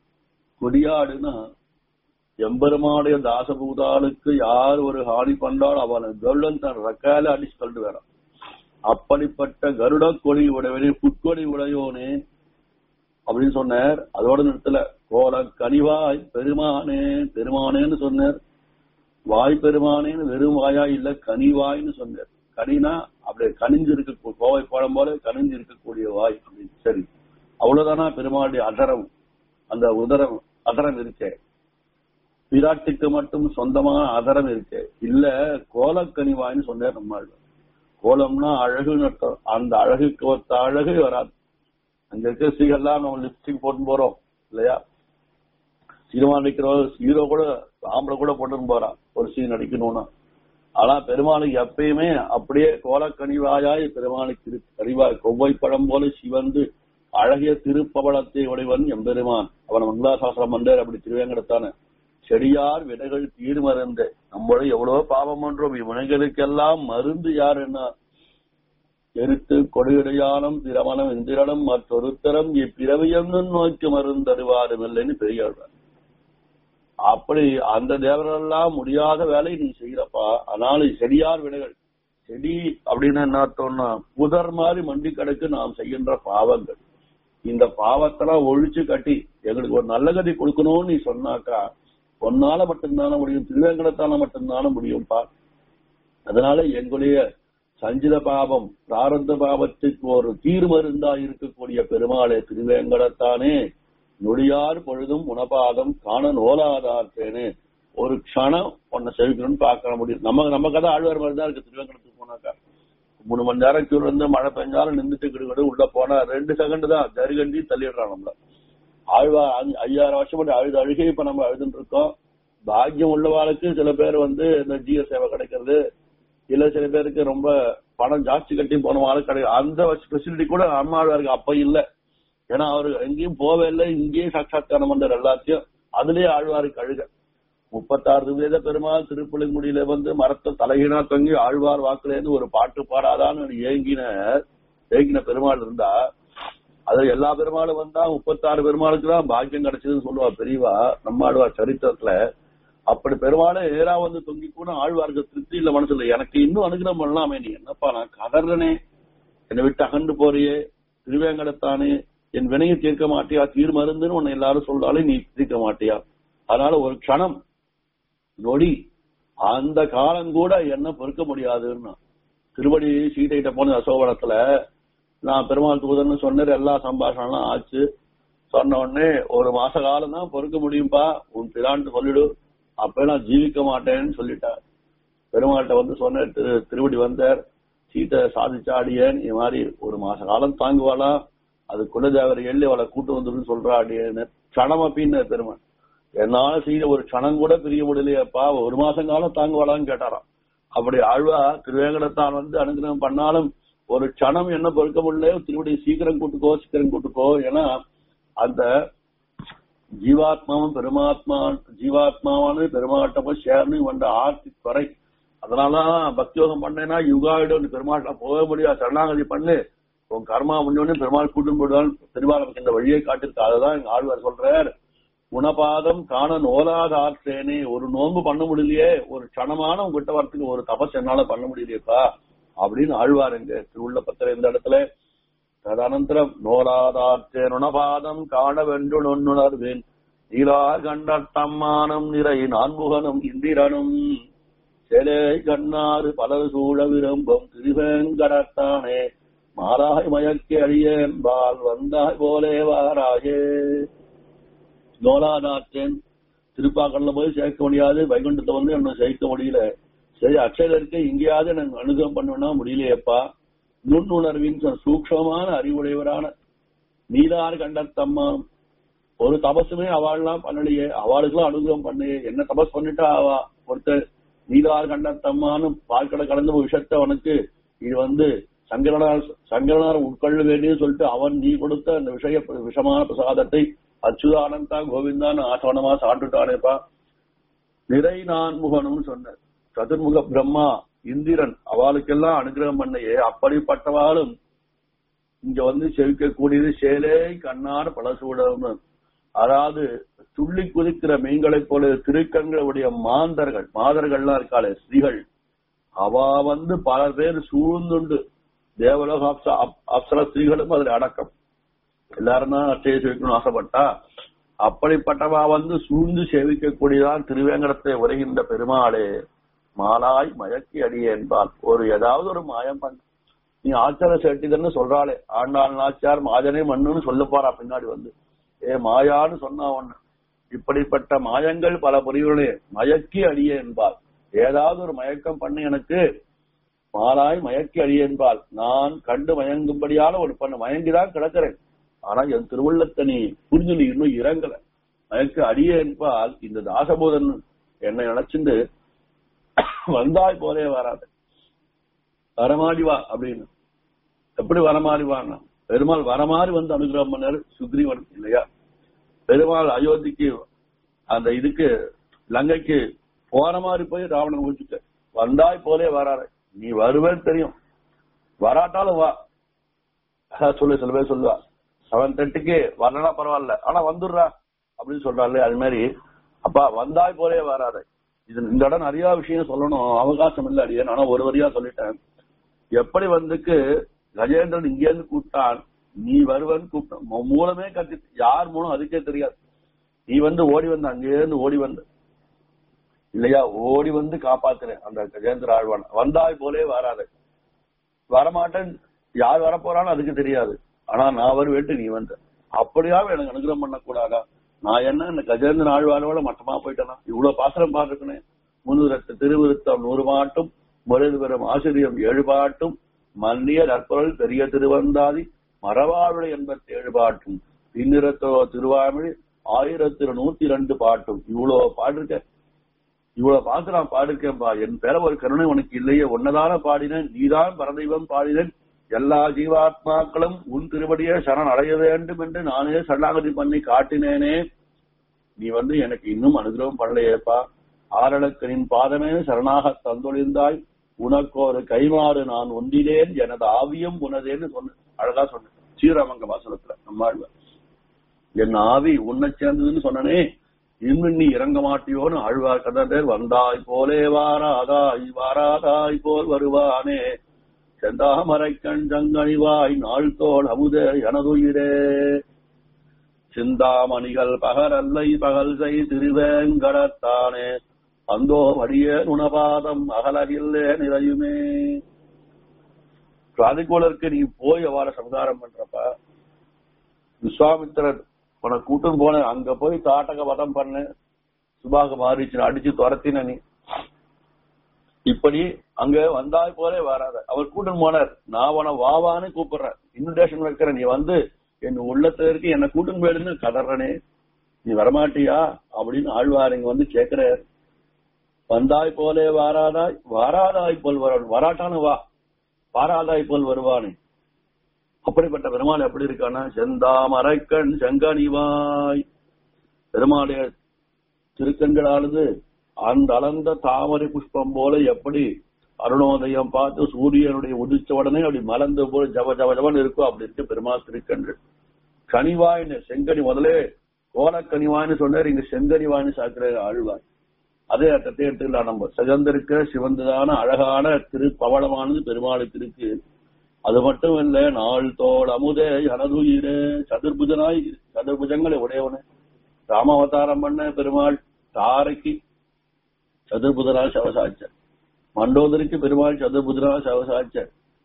கொடியாடுனா எம்பெருமானுடைய தாசபூதாளுக்கு யார் ஒரு ஹானி பண்ணால் அவனை கருடன் தன் ரக்கால அடிச்சு கொண்டு வரான் அப்படிப்பட்ட கருட கொடி உடையவனே புட்கொடி உடையோனே அப்படின்னு சொன்னார் அதோட நிறுத்தல கோல கனிவாய் பெருமானே பெருமானேன்னு சொன்னார் வாய் பெருமானேன்னு வெறும் வாயா இல்ல கனிவாய்னு சொன்னார் கனினா அப்படியே கனிஞ்சு இருக்க கோவை பழம் போல கனிஞ்சு இருக்கக்கூடிய வாய் அப்படின்னு சரி அவ்வளவுதானா பெருமாளுடைய அதரம் அந்த உதரம் அதரம் இருக்கே விராட்டுக்கு மட்டும் சொந்தமான அதரம் இருக்கு இல்ல கோலக்கனிவாய்னு சொன்னார் நம்மாள் கோலம்னா அழகுன்னு அர்த்தம் அந்த அழகுக்கு ஒத்த அழகு வராது அங்க இருக்க ஸ்ரீகள்லாம் நம்ம லிப்ஸ்டிக் போட்டு போறோம் இல்லையா சினிமா நடிக்கிற ஹீரோ கூட ஆம்பளை கூட போட்டுன்னு போறான் ஒரு சீன் நடிக்கணும்னா ஆனா பெருமாளுக்கு எப்பயுமே அப்படியே கோலக்கனிவாயாய் பெருமாளுக்கு இரு கனிவாய் கொவ்வை பழம் போல சிவந்து அழகிய திருப்பவளத்தை உடையவன் எம்பெருமான் அவன் மங்களாசாசனம் வந்தார் அப்படி திருவேங்கடத்தான செடியார் வினைகள் தீர் மருந்து நம்மளுடைய எவ்வளவோ பாவம் பண்றோம் இவ்வினைகளுக்கெல்லாம் மருந்து யார் என்ன எரித்து கொடியடையானம் திரமணம் இந்திரனம் மற்றொருத்தரம் இப்பிறவியம் நோக்கி மருந்தருவாரும் இல்லைன்னு பெரியாழ்வார் அப்படி அந்த தேவரெல்லாம் முடியாத வேலை நீ செய்யறப்பா அதனால செடியார் வினைகள் செடி அப்படின்னு என்ன அர்த்தம்னா புதர் மாதிரி மண்டி கிடக்கு நாம் செய்கின்ற பாவங்கள் இந்த பாவத்தெல்லாம் ஒழிச்சு கட்டி எங்களுக்கு ஒரு நல்ல கதி கொடுக்கணும்னு நீ சொன்னாக்கா ஒன்னால மட்டும்தானே முடியும் திருவேங்கடத்தால மட்டும்தானே முடியும்பா அதனால எங்களுடைய சஞ்சித பாவம் பிராரந்த பாவத்துக்கு ஒரு தீர்மருந்தா இருக்கக்கூடிய பெருமாளே திருவேங்கடத்தானே நொடியார் பொழுதும் உணபாதம் காண நோலாதார்த்தேனே ஒரு க்ஷணம் உன்னை செவிக்கணும்னு பார்க்க முடியும் நம்ம நம்ம கதை ஆழ்வார் மாதிரி தான் இருக்கு திருவேங்கடத்துக்கு போனாக்கா மூணு மணி நேரம் கியூ இருந்து மழை பெஞ்சாலும் நின்றுட்டு கிடுக்கிடு உள்ள போனா ரெண்டு செகண்ட் தான் ஜருகண்டி தள்ளிடுறான் நம்மள ஆழ்வா ஐயாயிரம் வருஷம் முன்னாடி அழுது அழுகை இப்ப நம்ம அழுதுன்னு இருக்கோம் பாக்கியம் உள்ளவாளுக்கு சில பேர் வந்து இந்த ஜியோ சேவை கிடைக்கிறது இல்ல சில பேருக்கு ரொம்ப பணம் ஜாஸ்தி கட்டி போனவாளுக்கு கிடைக்கும் அந்த ஃபெசிலிட்டி கூட அம்மாழ்வாருக்கு அப்ப இல்ல ஏன்னா அவரு எங்கேயும் போவே இல்லை இங்கேயும் சாட்சாத்காரம் பண்ற எல்லாத்தையும் அதுலயே ஆழ்வாருக்கு அழுக முப்பத்தாறு வேத பெருமாள் திருப்புலிங்குடியில வந்து மரத்தை தலையினா தொங்கி ஆழ்வார் வாக்குலேருந்து ஒரு பாட்டு பாடாதான்னு ஏங்கின ஏங்கின பெருமாள் இருந்தா அது எல்லா பெருமாளும் வந்தா முப்பத்தாறு பெருமாளுக்கு தான் பாக்கியம் கிடைச்சதுன்னு சொல்லுவா பெரியவா நம்ம ஆழ்வார் சரித்திரத்துல அப்படி பெருமாளே ஏறா வந்து தொங்கி கூட ஆழ்வாருக்கு திருப்தி இல்ல மனசுல எனக்கு இன்னும் அனுகிரகம் பண்ணலாமே நீ என்னப்பா நான் கதறனே என்னை விட்டு அகண்டு போறியே திருவேங்கடத்தானே என் வினையை தீர்க்க மாட்டியா தீர் மருந்துன்னு உன்னை எல்லாரும் சொல்றாலும் நீ தீர்க்க மாட்டியா அதனால ஒரு க்ஷணம் நொடி அந்த காலம் கூட என்ன பொறுக்க முடியாதுன்னா திருவடி சீதைகிட்ட போன அசோகனத்துல நான் பெருமாள் தூதர்னு சொன்னேன் எல்லா சம்பாஷணம் ஆச்சு சொன்ன உடனே ஒரு மாச காலம் தான் பொறுக்க முடியும்பா உன் பிரான்ட்டு சொல்லிடு அப்ப நான் ஜீவிக்க மாட்டேன்னு சொல்லிட்டார் பெருமாள்கிட்ட வந்து சொன்ன திரு திருவடி வந்தார் சீத்தை சாதிச்சாடியேன் இது மாதிரி ஒரு மாச காலம் தாங்குவாளா அது குலதேவர் எள்ளி அவளை கூட்டு வந்துருன்னு சொல்றா அடியேன்னு க்ஷணம் அப்படின்னு பெருமாள் என்னால செய்த ஒரு க்ஷணம் கூட பிரிய முடியலையப்பா ஒரு மாசம் காலம் தாங்குவாளான்னு கேட்டாராம் அப்படி ஆழ்வா திருவேங்கடத்தான் வந்து அனுகிரகம் பண்ணாலும் ஒரு க்ஷணம் என்ன பொறுக்க முடியல திருவடி சீக்கிரம் கூட்டுக்கோ சீக்கிரம் கூட்டுக்கோ ஏன்னா அந்த ஜீவாத்மாவும் பெருமாத்மா ஜீவாத்மாவானது பெருமாட்ட போய் சேரணும் வந்த ஆர்த்தி குறை அதனாலதான் பக்தியோகம் பண்ணேன்னா யுகாயிடம் பெருமாட்ட போக முடியாது சரணாகதி பண்ணு உன் கர்மா முடிஞ்சோடனே பெருமாள் கூட்டும் போடுவான் பெருமாள் நமக்கு இந்த வழியை காட்டிருக்கு அதுதான் எங்க ஆழ்வார் சொல்றார் குணபாதம் காண நோலாத ஆற்றேனே ஒரு நோன்பு பண்ண முடியலையே ஒரு க்ஷணமான உங்ககிட்ட வரத்துக்கு ஒரு தபஸ் என்னால பண்ண முடியலையேப்பா அப்படின்னு ஆழ்வார் எங்க திருவுள்ள பத்திர இந்த இடத்துல ததனந்தரம் நோலாதாற்றே நுணபாதம் காண வென்று நொன்னுணர்வேன் நீலா கண்ட தம்மானம் நிறை நான்முகனும் இந்திரனும் செலே கண்ணாறு பலர் சூழ விரும்பும் திருவேங்கடத்தானே மாறாய் மயக்கி அழியேன் பால் வந்தாய் போலே வாராயே நோலாநாற்றேன் திருப்பாக்கல்ல போய் சேர்க்க முடியாது வைகுண்டத்தை வந்து என்ன சேர்க்க முடியல சரி அக்ஷயில இருக்க எங்கேயாவது எனக்கு அனுகிரகம் பண்ணணும்னா முடியலையேப்பா நுண்ணுணர்வின் சூக்ஷமான அறிவுடையவரான நீதார் கண்டத்தம்மா ஒரு தபசுமே அவள்லாம் பண்ணலையே அவளுக்கெல்லாம் அனுகிரகம் பண்ணு என்ன தபஸ் பண்ணிட்டா அவ ஒருத்தர் நீதார் கண்டத்தம்மான்னு பால்கடை கலந்த ஒரு விஷயத்த அவனுக்கு இது வந்து சங்கரனார் சங்கரனார் உட்கொள்ள வேண்டியது சொல்லிட்டு அவன் நீ கொடுத்த அந்த விஷய விஷமான பிரசாதத்தை அச்சுதானந்தா கோவிந்தான்னு ஆசவனமா சாப்பிட்டுட்டானேப்பா நிறை நான் முகனும் சொன்ன சதுர்முக பிரம்மா இந்திரன் அவளுக்கெல்லாம் அனுகிரகம் பண்ணையே அப்படிப்பட்டவாளும் இங்க வந்து செவிக்கக்கூடியது சேலே கண்ணார் பலசூடம்னு அதாவது துள்ளி குதிக்கிற மீன்களைப் போல திருக்கங்களுடைய மாந்தர்கள் மாதர்கள்லாம் இருக்காளே ஸ்திரீகள் அவ வந்து பல பேர் சூழ்ந்துண்டு தேவலோக அப்ச அப்- அப்சர ஸ்திரீகளும் அதுல அடக்கம் எல்லாரும் தான் அச்சய சேவிக்கணும்னு ஆசைப்பட்டா அப்படிப்பட்டவா வந்து சூழ்ந்து சேவிக்கக்கூடியதான் திருவேங்கடத்தை உரைகின்ற பெருமாளே மாலாய் மயக்கி அடியே என்பால் ஒரு ஏதாவது ஒரு மாயம் பண்ண நீ ஆச்சார சேட்டிதன்னு சொல்றாளே ஆண்டாள் நாச்சியார் மாஜனே மண்ணுன்னு சொல்ல போறா பின்னாடி வந்து ஏ மாயான்னு சொன்னா ஒண்ணு இப்படிப்பட்ட மாயங்கள் பல புரிவுகளே மயக்கி அடியே என்பால் ஏதாவது ஒரு மயக்கம் பண்ணி எனக்கு மாலாய் மயக்கி அடியே என்பால் நான் கண்டு மயங்கும்படியான ஒரு பண்ண மயங்கிதான் கிடக்கிறேன் ஆனா என் திருவுள்ளத்தை நீ புரிஞ்சு நீ இன்னும் இறங்கல மயக்க அடியே என்பால் இந்த தாசபோதன் என்னை நினைச்சுண்டு வந்தாய் போலே வராது வரமாடி வா அப்படின்னு எப்படி வரமாறி வாங்க பெருமாள் வரமாறி வந்து அனுகிரகம் பண்ணாரு சுக்ரீவன் இல்லையா பெருமாள் அயோத்திக்கு அந்த இதுக்கு லங்கைக்கு போற மாதிரி போய் ராவணன் முடிச்சுட்ட வந்தாய் போலே வராரு நீ வருவேன்னு தெரியும் வராட்டாலும் வா அதான் சொல்லு சில பேர் சொல்லுவா அவன் தட்டுக்கு வரலனா பரவாயில்ல ஆனா வந்துடுறா அப்படின்னு சொல்றாரு அது மாதிரி அப்பா வந்தாய் போலே வராத இது இந்த இடம் நிறைய விஷயம் சொல்லணும் அவகாசம் இல்ல அடியேன் ஆனா ஒரு வரியா சொல்லிட்டேன் எப்படி வந்துக்கு கஜேந்திரன் இங்க இருந்து கூப்பிட்டான் நீ வருவன்னு கூப்பிட்டான் மூ- மூலமே கத்தி யார் மூலம் அதுக்கே தெரியாது நீ வந்து ஓடி வந்து அங்கே இருந்து ஓடி வந்து இல்லையா ஓடி வந்து காப்பாத்துறேன் அந்த கஜேந்திர ஆழ்வான் வந்தாய் போலே வராத வரமாட்டேன் யார் வரப்போறான்னு அதுக்கு தெரியாது ஆனா நான் வருவேன்ட்டு நீ வந்த அப்படியாவது எனக்கு அனுகிரகம் பண்ணக்கூடாதா நான் என்ன இந்த கஜேந்திர ஆழ்வாரோட மட்டமா போயிட்டேனா இவ்வளவு பாசனம் பாத்துருக்கேன் முன்னுரத்து திருவிருத்தம் நூறு பாட்டும் முறைது பெறும் ஆசிரியம் ஏழு பாட்டும் மன்னிய நற்பொருள் பெரிய திருவந்தாதி மரவாளுடைய எண்பத்தி ஏழு பாட்டும் பின்னிறத்தோ திருவாமிழ் ஆயிரத்தி நூத்தி ரெண்டு பாட்டும் இவ்வளவு பாடிருக்கேன் இவ்வளவு பார்த்து நான் பாடிருக்கேன்பா என் பேர ஒரு கருணை உனக்கு இல்லையே உன்னதான பாடினேன் நீதான் பரதெய்வம் பாடினேன் எல்லா ஜீவாத்மாக்களும் உன் திருவடியே சரண் அடைய வேண்டும் என்று நானே சரணாகதி பண்ணி காட்டினேனே நீ வந்து எனக்கு இன்னும் அனுகிரகம் பண்ணலையேப்பா ஆரணக்கனின் பாதமே சரணாக தந்தொழிந்தாய் உனக்கு ஒரு கைமாறு நான் ஒன்றினேன் எனது ஆவியும் உனதேன்னு சொன்ன அழகா சொன்னேன் ஸ்ரீராமங்க வாசனத்துல நம்மாழ்வார் என் ஆவி உன்னை சேர்ந்ததுன்னு சொன்னனே இன்னும் நீ இறங்க மாட்டியோன்னு ஆழ்வார் கதர் வந்தாய் போலே வாராதாய் வாராதாய் போல் வருவானே செந்தாமரை கண் ஜங்கணிவாய் நாள் தோல் அமுதே எனதுயிரே சிந்தாமணிகள் பகரல்லை பகல் செய் திருவேங்கடத்தானே அந்தோ வடிய நுணபாதம் அகலகில்லே நிறையுமே ராதிகோளருக்கு நீ போய் அவ்வாறு சம்சாரம் பண்றப்ப விஸ்வாமித்திரர் உனக்கு கூட்டும் போன அங்க போய் தாட்டக வதம் பண்ணு சுபாக மாறிச்சு அடிச்சு துரத்தின நீ இப்படி அங்க வந்தாய் போலே வராத அவர் கூட்டம் போனார் நான் உன வாவான்னு கூப்பிடுறேன் இன்விடேஷன் வைக்கிறேன் நீ வந்து என் உள்ளத்துல இருக்கு என்ன கூட்டம் போயிடுன்னு கதறனே நீ வரமாட்டியா அப்படின்னு ஆழ்வார் இங்க வந்து கேக்குறார் வந்தாய் போலே வாராதாய் வாராதாய் போல் வர வராட்டானு வா வாராதாய் போல் வருவானே அப்படிப்பட்ட பெருமாள் எப்படி இருக்கானா செந்தாமரைக்கண் செங்கனிவாய் பெருமாளுடைய திருக்கண்களானது அந்த அளந்த தாமரை புஷ்பம் போல எப்படி அருணோதயம் பார்த்து சூரியனுடைய உதிச்ச உடனே அப்படி மலர்ந்து போல ஜவ ஜவ ஜவன் இருக்கும் அப்படி இருக்கு பெருமாள் திருக்கண்கள் கனிவாய்னு செங்கனி முதலே கோலக்கனிவாய்னு சொன்னார் இங்க செங்கனிவாய்னு சாக்குற ஆழ்வார் அதே அர்த்தத்தை எடுத்துக்கலாம் நம்ம சிகந்திருக்க சிவந்ததான அழகான திரு பவளமானது பெருமாளுக்கு இருக்கு அது மட்டும் இல்ல நாள் தோல் அமுதே எனதுயிரே சதுர்புஜனாய் சதுர்புஜங்களை உடையவனே ராமாவதாரம் பண்ண பெருமாள் தாரைக்கு சதுர்புதனால் சவசாச்சர் மண்டோதரிக்கு பெருமாள் சதுர்புதனால் சவசாச்சர்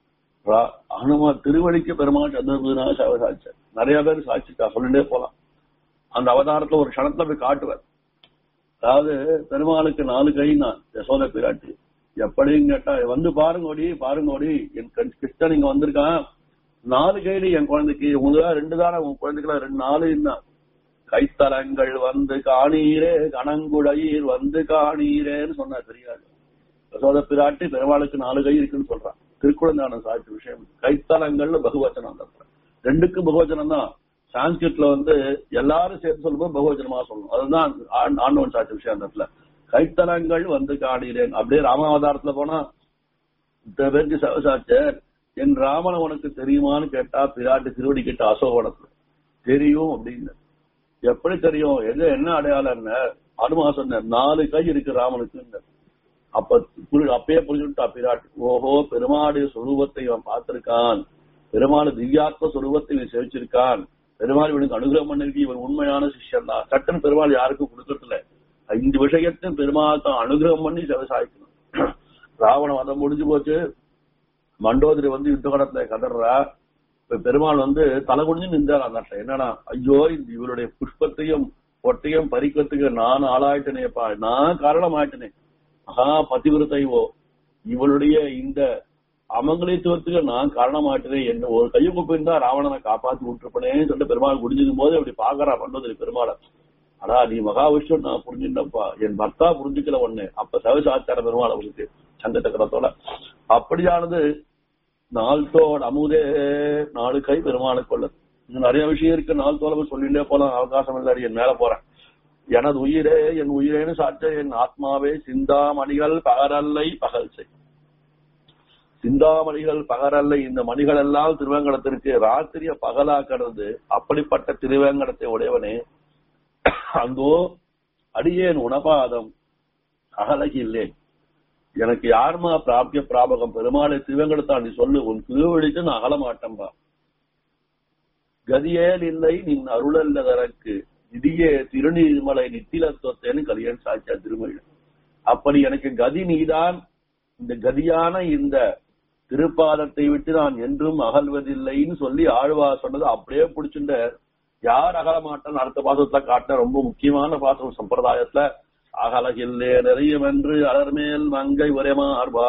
ரா- ஹனுமான் திருவடிக்கு பெருமாள் சந்திரபூதனாக சேவை சாட்சார் நிறைய பேர் சாட்சிக்கா சொல்லிட்டே போலாம் அந்த அவதாரத்துல ஒரு க்ஷணத்துல போய் காட்டுவார் அதாவது பெருமாளுக்கு நாலு கைனா யசோத பிராட்டி எப்படின்னு கேட்டா வந்து பாருங்கோடி பாருங்கோடி என் கண் கிருஷ்ணன் இங்க வந்திருக்கான் நாலு கைடு என் குழந்தைக்கு முதலா ரெண்டு தானே உன் குழந்தைக்கு ரெண்டு நாலு என்ன கைத்தலங்கள் வந்து காணீரே கணங்குழையீர் வந்து காணீரேன்னு சொன்னார் பெரியார் யசோத பிராட்டி பெருமாளுக்கு நாலு கை இருக்குன்னு சொல்றான் திருக்குழந்தான சாட்சி விஷயம் கைத்தலங்கள்ல பகுவச்சனம் அந்த இடத்துல. ரெண்டுக்கும் பகுவச்சனம் தான் சான்ஸ்கிரிட்ல வந்து எல்லாரும் சேர்த்து சொல்லும்போது பகுவச்சனமா சொல்லணும் அதுதான் ஆண்- ஆண்டவன் சாட்சி விஷயம் அந்த இடத்துல கைத்தலங்கள் வந்து காணீரேன் அப்படியே ராமாவதாரத்துல போனா இத்தனை பேருக்கு சவசாச்சர் என் ராமனை உனக்கு தெரியுமான்னு கேட்டா பிராட்டி திருவடி கிட்ட அசோகவனத்துல தெரியும் அப்படின்னு எப்படி தெரியும் எது என்ன அடையாளம் அனுமா சொன்ன நாலு கை இருக்கு ராமனுக்கு அப்ப புரி- அப்பயே புரிஞ்சுட்டா பிராட்டி ஓஹோ பெருமாளுடைய சொரூபத்தை இவன் பார்த்திருக்கான் பெருமாள் திவ்யாத்ம சொரூபத்தை இவன் சேவிச்சிருக்கான் பெருமாள் இவனுக்கு அனுகிரகம் பண்ணிருக்கு இவன் உண்மையான சிஷ்யன் தான் சட்டன் பெருமாள் யாருக்கும் கொடுக்கறதில்ல இந்த விஷயத்தையும் பெருமாள் தான் அனுகிரகம் பண்ணி விவசாயிக்கணும் ராவண வதம் முடிஞ்சு போச்சு மண்டோதரி வந்து யுத்த கடத்துல கதறா இப்ப பெருமாள் வந்து தலை குனிஞ்சு நின்றார் அந்த இடத்துல என்னன்னா ஐயோ இந்த இவருடைய புஷ்பத்தையும் பொட்டையும் பறிக்கிறதுக்கு நான் ஆளாயிட்டனேப்பா நான் காரணம் ஆயிட்டனே மகா பதிவிரதைவோ இவளுடைய இந்த அமங்கலித்துவத்துக்கு நான் காரணமாயிட்டேன் என்ன ஒரு கையை கூப்பிருந்தா ராவணனை காப்பாத்தி விட்டுருப்பனேன்னு சொல்லிட்டு பெருமாள் குடிஞ்சதும் போது அப்படி பாக்குறா பண்ணது பெருமாளை அடா நீ மகா விஷ்ணு நான் புரிஞ்சுட்டப்பா என் பர்த்தா புரிஞ்சுக்கல ஒண்ணு அப்ப சவசாச்சார பெருமாள் அவருக்கு சங்க சக்கரத்தோட அப்படியானது நாள்தோட அமுதே நாலு கை பெருமாளுக்கு உள்ளது இன்னும் நிறைய விஷயம் இருக்கு நாள் தோழமை சொல்லிட்டே போலாம் அவகாசம் இல்லை என் மேல போறேன் எனது உயிரே என் உயிரேன்னு சாற்ற என் ஆத்மாவே சிந்தாமணிகள் பகரல்லை பகல் செய் சிந்தாமணிகள் பகரல்லை இந்த மணிகள் எல்லாம் திருவேங்கடத்திற்கு ராத்திரிய பகலாக்கிறது அப்படிப்பட்ட திருவேங்கடத்தை உடையவனே அங்கோ அடியேன் உணபாதம் அகலகில்லேன் எனக்கு யாருமா பிராபிய பிராபகம் பெருமாளை திருவேங்கடத்தான் நீ சொல்லு உன் திருவழித்து நான் அகல மாட்டேன்பா கதியேல் இல்லை நின் அருளல்லதற்கு நிதியே திருநீர்மலை நித்திலத்துவத்தேன்னு கலியன் சாட்சியா திருமொழி அப்படி எனக்கு கதி நீதான் இந்த கதியான இந்த திருப்பாதத்தை விட்டு நான் என்றும் அகல்வதில்லைன்னு சொல்லி ஆழ்வா சொன்னது அப்படியே பிடிச்சுட்ட யார் அகல மாட்டான்னு அடுத்த பாசத்துல காட்ட ரொம்ப முக்கியமான பாசம் சம்பிரதாயத்துல அகலகில்லே நிறையும் என்று அலர்மேல் மங்கை உரைமார்பா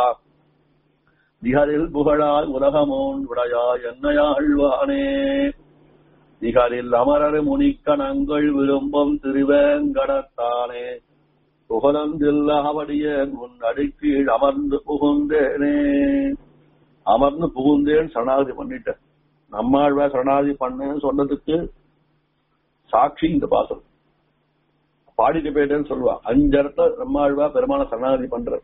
நிகரில் புகழாய் உலகமோன் விடையா என்னையாழ்வானே நிகரில் அமரர் முனிக்கணங்கள் விரும்பும் திருவேங்கடத்தானே புகழந்தில்லாவடிய உன் அடிக்கீழ் அமர்ந்து புகுந்தேனே அமர்ந்து புகுந்தேன் சரணாகதி பண்ணிட்டேன் நம்மாழ்வா சரணாகதி பண்ணேன்னு சொன்னதுக்கு சாட்சி இந்த பாசம் பாடிட்டு போயிட்டேன்னு சொல்லுவா அஞ்சு இடத்த நம்மாழ்வா பெருமான சரணாகதி பண்ற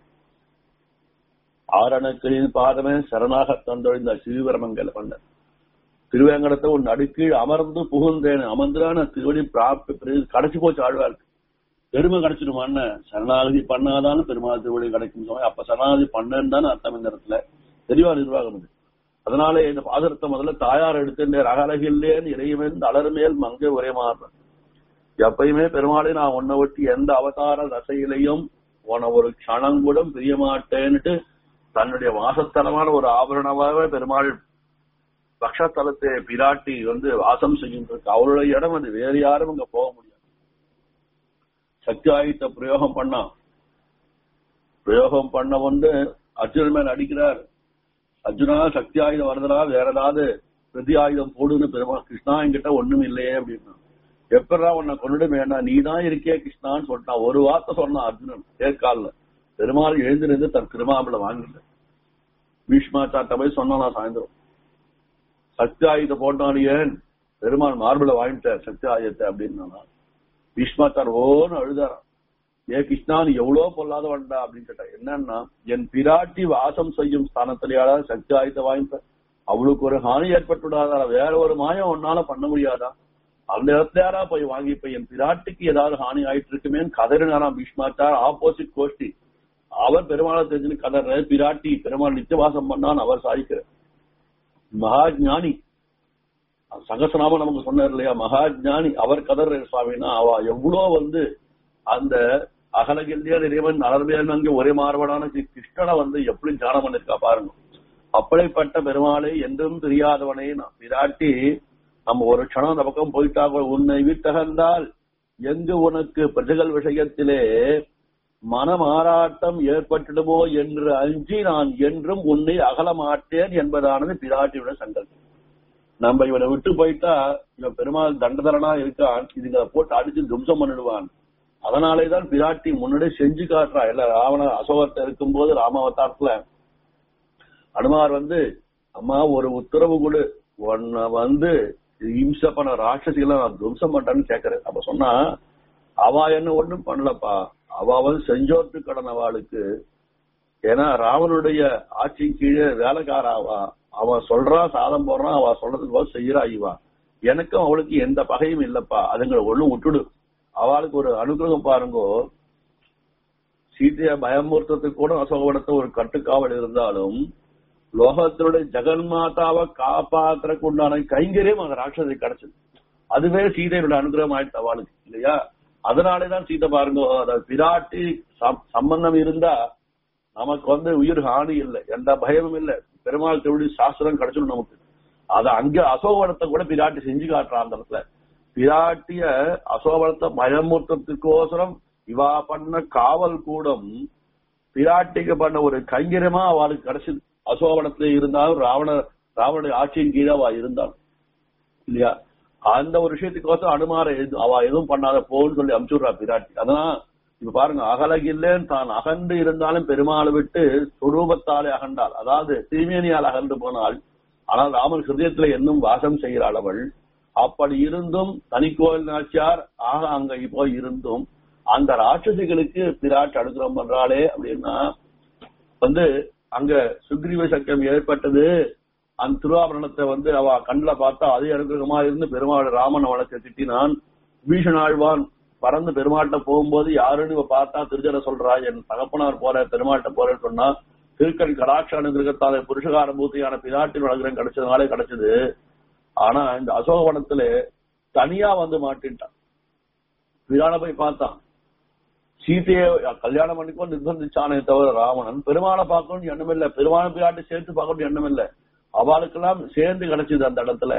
ஆரணக்களின் பாதமே சரணாக தந்தொழிந்த சிறுவரமங்கல பண்ண திருவேங்கடத்தை உன் அடுக்கீழ் அமர்ந்து புகுந்தேன் அமர்ந்தான திருவடி பிராப்தி கடைசி போச்சு ஆழ்வாருக்கு பெருமை கிடைச்சிடுமான்னு சரணாகதி பண்ணாதான பெருமாள் திருவடி கிடைக்கும் சமயம் அப்ப சரணாகதி பண்ணேன்னு தானே அர்த்தம் இந்த இடத்துல தெளிவா நிர்வாகம் இது அதனால இந்த பாதரத்தை முதல்ல தாயார் எடுத்து அகலகில்லேன்னு இறையமேந்து அலர்மேல் மங்கை ஒரே மாறுறேன் எப்பயுமே பெருமாளை நான் உன்னை ஒட்டி எந்த அவதார தசையிலையும் உன ஒரு க்ஷணம் கூட பிரிய மாட்டேன்னுட்டு தன்னுடைய வாசஸ்தலமான ஒரு ஆபரணமாக பெருமாள் பக்ஷஸ்தலத்தை பிராட்டி வந்து வாசம் செய்கின்றது அவருடைய இடம் அது வேறு யாரும் அங்க போக முடியாது சக்தி ஆயுத்த பிரயோகம் பண்ணா பிரயோகம் பண்ண வந்து அர்ஜுனன் மேல அடிக்கிறார் அர்ஜுனா சக்தி ஆயுதம் வருதலா வேற ஏதாவது பிரதி ஆயுதம் போடுன்னு பெருமாள் கிருஷ்ணா என்கிட்ட ஒண்ணும் இல்லையே அப்படின்னா எப்படா உன்னை கொண்டுடுமேனா நீ தான் இருக்கே கிருஷ்ணான்னு சொல்லிட்டான் ஒரு வார்த்தை சொன்னான் அர்ஜுனன் தேர்கால்ல பெருமாள் எழுந்திருந்து தன் திருமாமல வாங்கிட்ட பீஷ்மாச்சார்ட்ட போய் சொன்னான் நான் சாயந்தரம் சக்தி ஆயுதத்தை போட்டான் ஏன் பெருமாள் மார்பிள வாங்கிட்டார் சக்தி ஆயுதத்தை அப்படின்னா பீஷ்மாச்சார் ஓன்னு அழுதாராம் ஏ கிருஷ்ணா நீ எவ்வளவு பொல்லாத வண்டா அப்படின்னு கேட்டா என்னன்னா என் பிராட்டி வாசம் செய்யும் ஸ்தானத்திலேயாடா சக்தி ஆயுதத்தை வாங்கிட்ட அவளுக்கு ஒரு ஹானி ஏற்பட்டுடாதா வேற ஒரு மாயம் உன்னால பண்ண முடியாதா அந்த இடத்துல யாரா போய் வாங்கி இப்ப என் பிராட்டிக்கு ஏதாவது ஹானி ஆயிட்டு இருக்குமேன்னு கதறினாராம் பீஷ்மாச்சார் ஆப்போசிட் கோஷ்டி அவர் பெருமாளை தெரிஞ்சு கதற பிராட்டி பெருமாள் நித்தியவாசம் பண்ணான்னு அவர் சாதிக்கிற மகா ஞானி சகசநாமம் நமக்கு சொன்னார் இல்லையா மகா ஞானி அவர் கதர் சுவாமினா அவ எவ்வளவு வந்து அந்த அகலகில்லையா இறைவன் அலர்மையான அங்கே ஒரே மாறுபடான கிருஷ்ணனை வந்து எப்படி தியானம் பண்ணிருக்கா பாருங்க அப்படிப்பட்ட பெருமாளை என்றும் தெரியாதவனை நான் பிராட்டி நம்ம ஒரு க்ஷணம் அந்த பக்கம் போயிட்டா கூட உன்னை விட்டகர்ந்தால் எங்கு உனக்கு பிரஜைகள் விஷயத்திலே மனமாறாட்டம் ஏற்பட்டுடுமோ என்று அஞ்சி நான் என்றும் உன்னை அகல மாட்டேன் என்பதானது பிராட்டியோட சங்கல்பம் நம்ம இவனை விட்டு போயிட்டா இவன் பெருமாள் தண்டதரனா இருக்கான் இதுங்களை போட்டு அடிச்சு தும்சம் பண்ணிடுவான் அதனாலேதான் பிராட்டி முன்னாடியே செஞ்சு காட்டுறா இல்ல ராவண அசோகத்தை இருக்கும்போது ராமாவதாரத்துல அனுமார் வந்து அம்மா ஒரு உத்தரவு கொடு உன்னை வந்து இம்சை பண்ண ராட்சசிகளை நான் துவம்சம் பண்றேன்னு கேக்குறேன் அப்ப சொன்னா அவ என்ன ஒண்ணும் பண்ணலப்பா அவ வந்து செஞ்சோட்டு கடன் அவளுக்கு ஏன்னா ராவனுடைய ஆட்சி கீழே வேலைக்காராவா அவன் சொல்றான் சாதம் போடுறான் அவ சொல்றதுக்கு போது செய்யறா இவா எனக்கும் அவளுக்கு எந்த பகையும் இல்லப்பா அதுங்களை ஒண்ணும் விட்டுடு அவளுக்கு ஒரு அனுகிரகம் பாருங்கோ சீதைய பயமுறுத்தத்துக்கு கூட அசோகவனத்தை ஒரு கட்டுக்காவல் இருந்தாலும் லோகத்தினுடைய ஜெகன்மாதாவை காப்பாத்துறதுக்கு உண்டான கைங்கரியம் அந்த ராட்சதை கிடைச்சது அதுவே சீதையோட அனுகிரகம் ஆயிடுச்சு அவளுக்கு இல்லையா அதனாலேதான் சீதை பாருங்க அதாவது பிராட்டி சம்- சம்பந்தம் இருந்தா நமக்கு வந்து உயிர் ஹானி இல்லை எந்த பயமும் இல்லை பெருமாள் திருவடி சாஸ்திரம் கிடைச்சிடும் நமக்கு அத அங்க அசோகவனத்தை கூட பிராட்டி செஞ்சு காட்டுறான் அந்த இடத்துல பிராட்டிய அசோகவனத்தை பயமுறுத்தத்துக்கோசரம் இவா பண்ண காவல் கூடம் பிராட்டிக்கு பண்ண ஒரு கைங்கரியமா அவளுக்கு கிடைச்சது அசோகவனத்துல இருந்தாலும் ராவண ராவணுடைய ஆட்சியின் கீழே அவ இருந்தாள் இல்லையா அந்த ஒரு விஷயத்துக்கோசம் அனுமார எது- அவ எதுவும் பண்ணாத போன்னு சொல்லி அனுப்பிச்சுடுறா பிராட்டி அதான் இப்ப பாருங்க அகலகில்லேன் தான் அகன்று இருந்தாலும் பெருமாளை விட்டு சுரூபத்தாலே அகண்டாள் அதாவது திருமேனியால் அகன்று போனாள் ஆனால் ராமன் ஹிருதயத்துல இன்னும் வாசம் செய்கிறாள் அவள் அப்படி இருந்தும் தனிக்கோயில் நாச்சியார் ஆக அங்க போய் இருந்தும் அந்த ராட்சசிகளுக்கு பிராட்டி அனுகிரகம் பண்றாளே அப்படின்னா வந்து அங்க சுக்ரீவ சக்கம் ஏற்பட்டது அந்த திருவாபரணத்தை வந்து அவ கண்ணுல பார்த்தா அதே அனுகிரகமா இருந்து பெருமாள் ராமன் அவளுக்கு திட்டினான் பீஷணாழ்வான் பறந்து பெருமாள்கிட்ட போகும்போது யாருன்னு இவ பார்த்தா திருஜன சொல்றா என் தகப்பனார் போற பெருமாள்கிட்ட போறேன்னு சொன்னா திருக்கண் கடாட்ச அனுகிரகத்தால புருஷகார மூர்த்தியான பிராட்டின் அனுகிரகம் கிடைச்சதுனாலே கிடைச்சது ஆனா இந்த அசோகவனத்துல தனியா வந்து மாட்டின்ட்டான் பிரான போய் பார்த்தான் சீதையை கல்யாணம் பண்ணிக்கோ நிர்பந்திச்சானே தவிர ராவணன் பெருமாளை பார்க்கணும்னு எண்ணம் இல்ல பெருமாளை பிராட்டி சேர்த்து பார்க்கணும்னு எண்ணம் இல்ல அவளுக்கெல்லாம் சேர்ந்து கிடைச்சது அந்த இடத்துல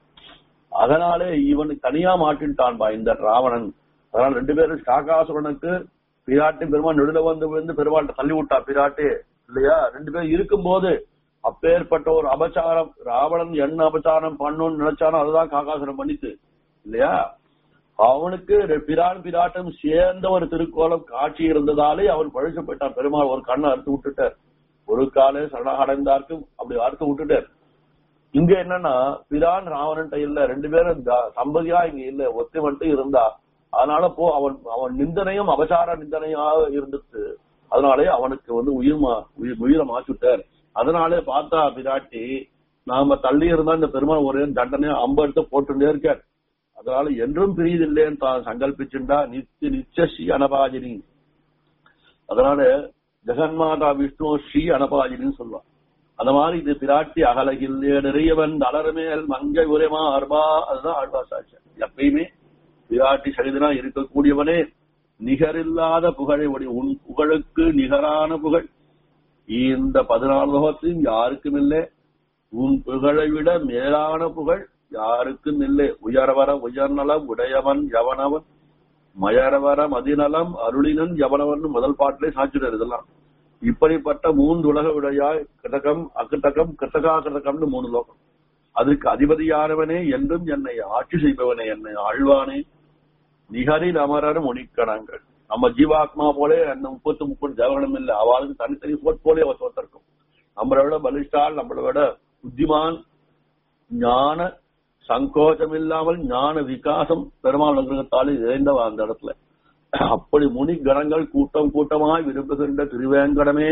அதனாலே இவனுக்கு தனியா மாட்டின்ட்டான்பா இந்த ராவணன் அதனால ரெண்டு பேரும் சாகாசுரனுக்கு பிராட்டி பெருமாள் நடுல வந்து விழுந்து பெருமாள்கிட்ட தள்ளி விட்டா பிராட்டி இல்லையா ரெண்டு பேரும் இருக்கும்போது அப்பேற்பட்ட ஒரு அபச்சாரம் ராவணன் என்ன அபச்சாரம் பண்ணணும்னு நினைச்சானோ அதுதான் காகாசுரம் பண்ணித்து இல்லையா அவனுக்கு ரெ- பிரான் பிராட்டும் சேர்ந்த ஒரு திருக்கோலம் காட்சி இருந்ததாலே அவன் பழிச்சு போயிட்டான் பெருமாள் ஒரு கண்ணை அறுத்து விட்டுட்டார் ஒரு காலே சரணடைந்தார்க்கும் அப்படி அறுத்து விட்டுட்டார் இங்க என்னன்னா பிரான் ராவணன்ட்ட இல்ல ரெண்டு பேரும் த- தம்பதியா இங்க இல்ல ஒத்தி மட்டும் இருந்தா அதனால போ அவன் அவன் நிந்தனையும் அபசார நிந்தனையாக இருந்துச்சு அதனாலே அவனுக்கு வந்து உயிர் மா- உயிர் உயிரை மாச்சுட்டார் அதனாலே பார்த்தா பிராட்டி நாம தள்ளி இருந்தா இந்த பெருமாள் ஒரே தண்டனையா அம்ப எடுத்து போட்டுட்டே இருக்கார் அதனால என்றும் பிரியதில்லைன்னு தான் சங்கல்பிச்சுண்டா நித்திய நிச்ச ஸ்ரீ அனபாஜினி அதனால ஜெகன்மாதா விஷ்ணு ஸ்ரீ அனபாஜினின்னு சொல்லுவான் அந்த மாதிரி இது பிராட்டி அகலகில்லே நிறையவன் அலர்மேல் மங்கை உரைமா அர்பா அதுதான் ஆழ்வா சாட்சியம் எப்பயுமே பிராட்டி சகிதனா இருக்கக்கூடியவனே நிகரில்லாத புகழை உடைய உன் புகழுக்கு நிகரான புகழ் இந்த பதினாலு லோகத்தையும் யாருக்கும் இல்லை உன் புகழை விட மேலான புகழ் யாருக்கும் இல்லை உயர்வர உயர்நலம் உடையவன் எவனவன் மயரவர மதிநலம் அருளினன் எவனவன் முதல் பாட்டிலே சாட்சிடர் இதெல்லாம் இப்படிப்பட்ட மூன்று உலக விடையாய் கிட்டகம் அக்கிட்டகம் கிட்டகா கிட்டகம்னு மூணு லோகம் அதுக்கு அதிபதியானவனே என்றும் என்னை ஆட்சி செய்பவனே என்னை ஆழ்வானே நிகரில் அமரர் முனிக்கணங்கள் நம்ம ஜீவாத்மா போலே அந்த முப்பத்து முப்பது ஜவகணம் இல்லை அவளுக்கு தனித்தனி சோட் போலே அவ சோத்திருக்கும் நம்மளை விட பலிஷ்டால் நம்மளை விட புத்திமான் ஞான சங்கோச்சம் இல்லாமல் ஞான விகாசம் பெருமாள் அனுகிரகத்தாலே இறைந்தவா அந்த இடத்துல அப்படி முனி கணங்கள் கூட்டம் கூட்டமாய் விரும்புகின்ற திருவேங்கடமே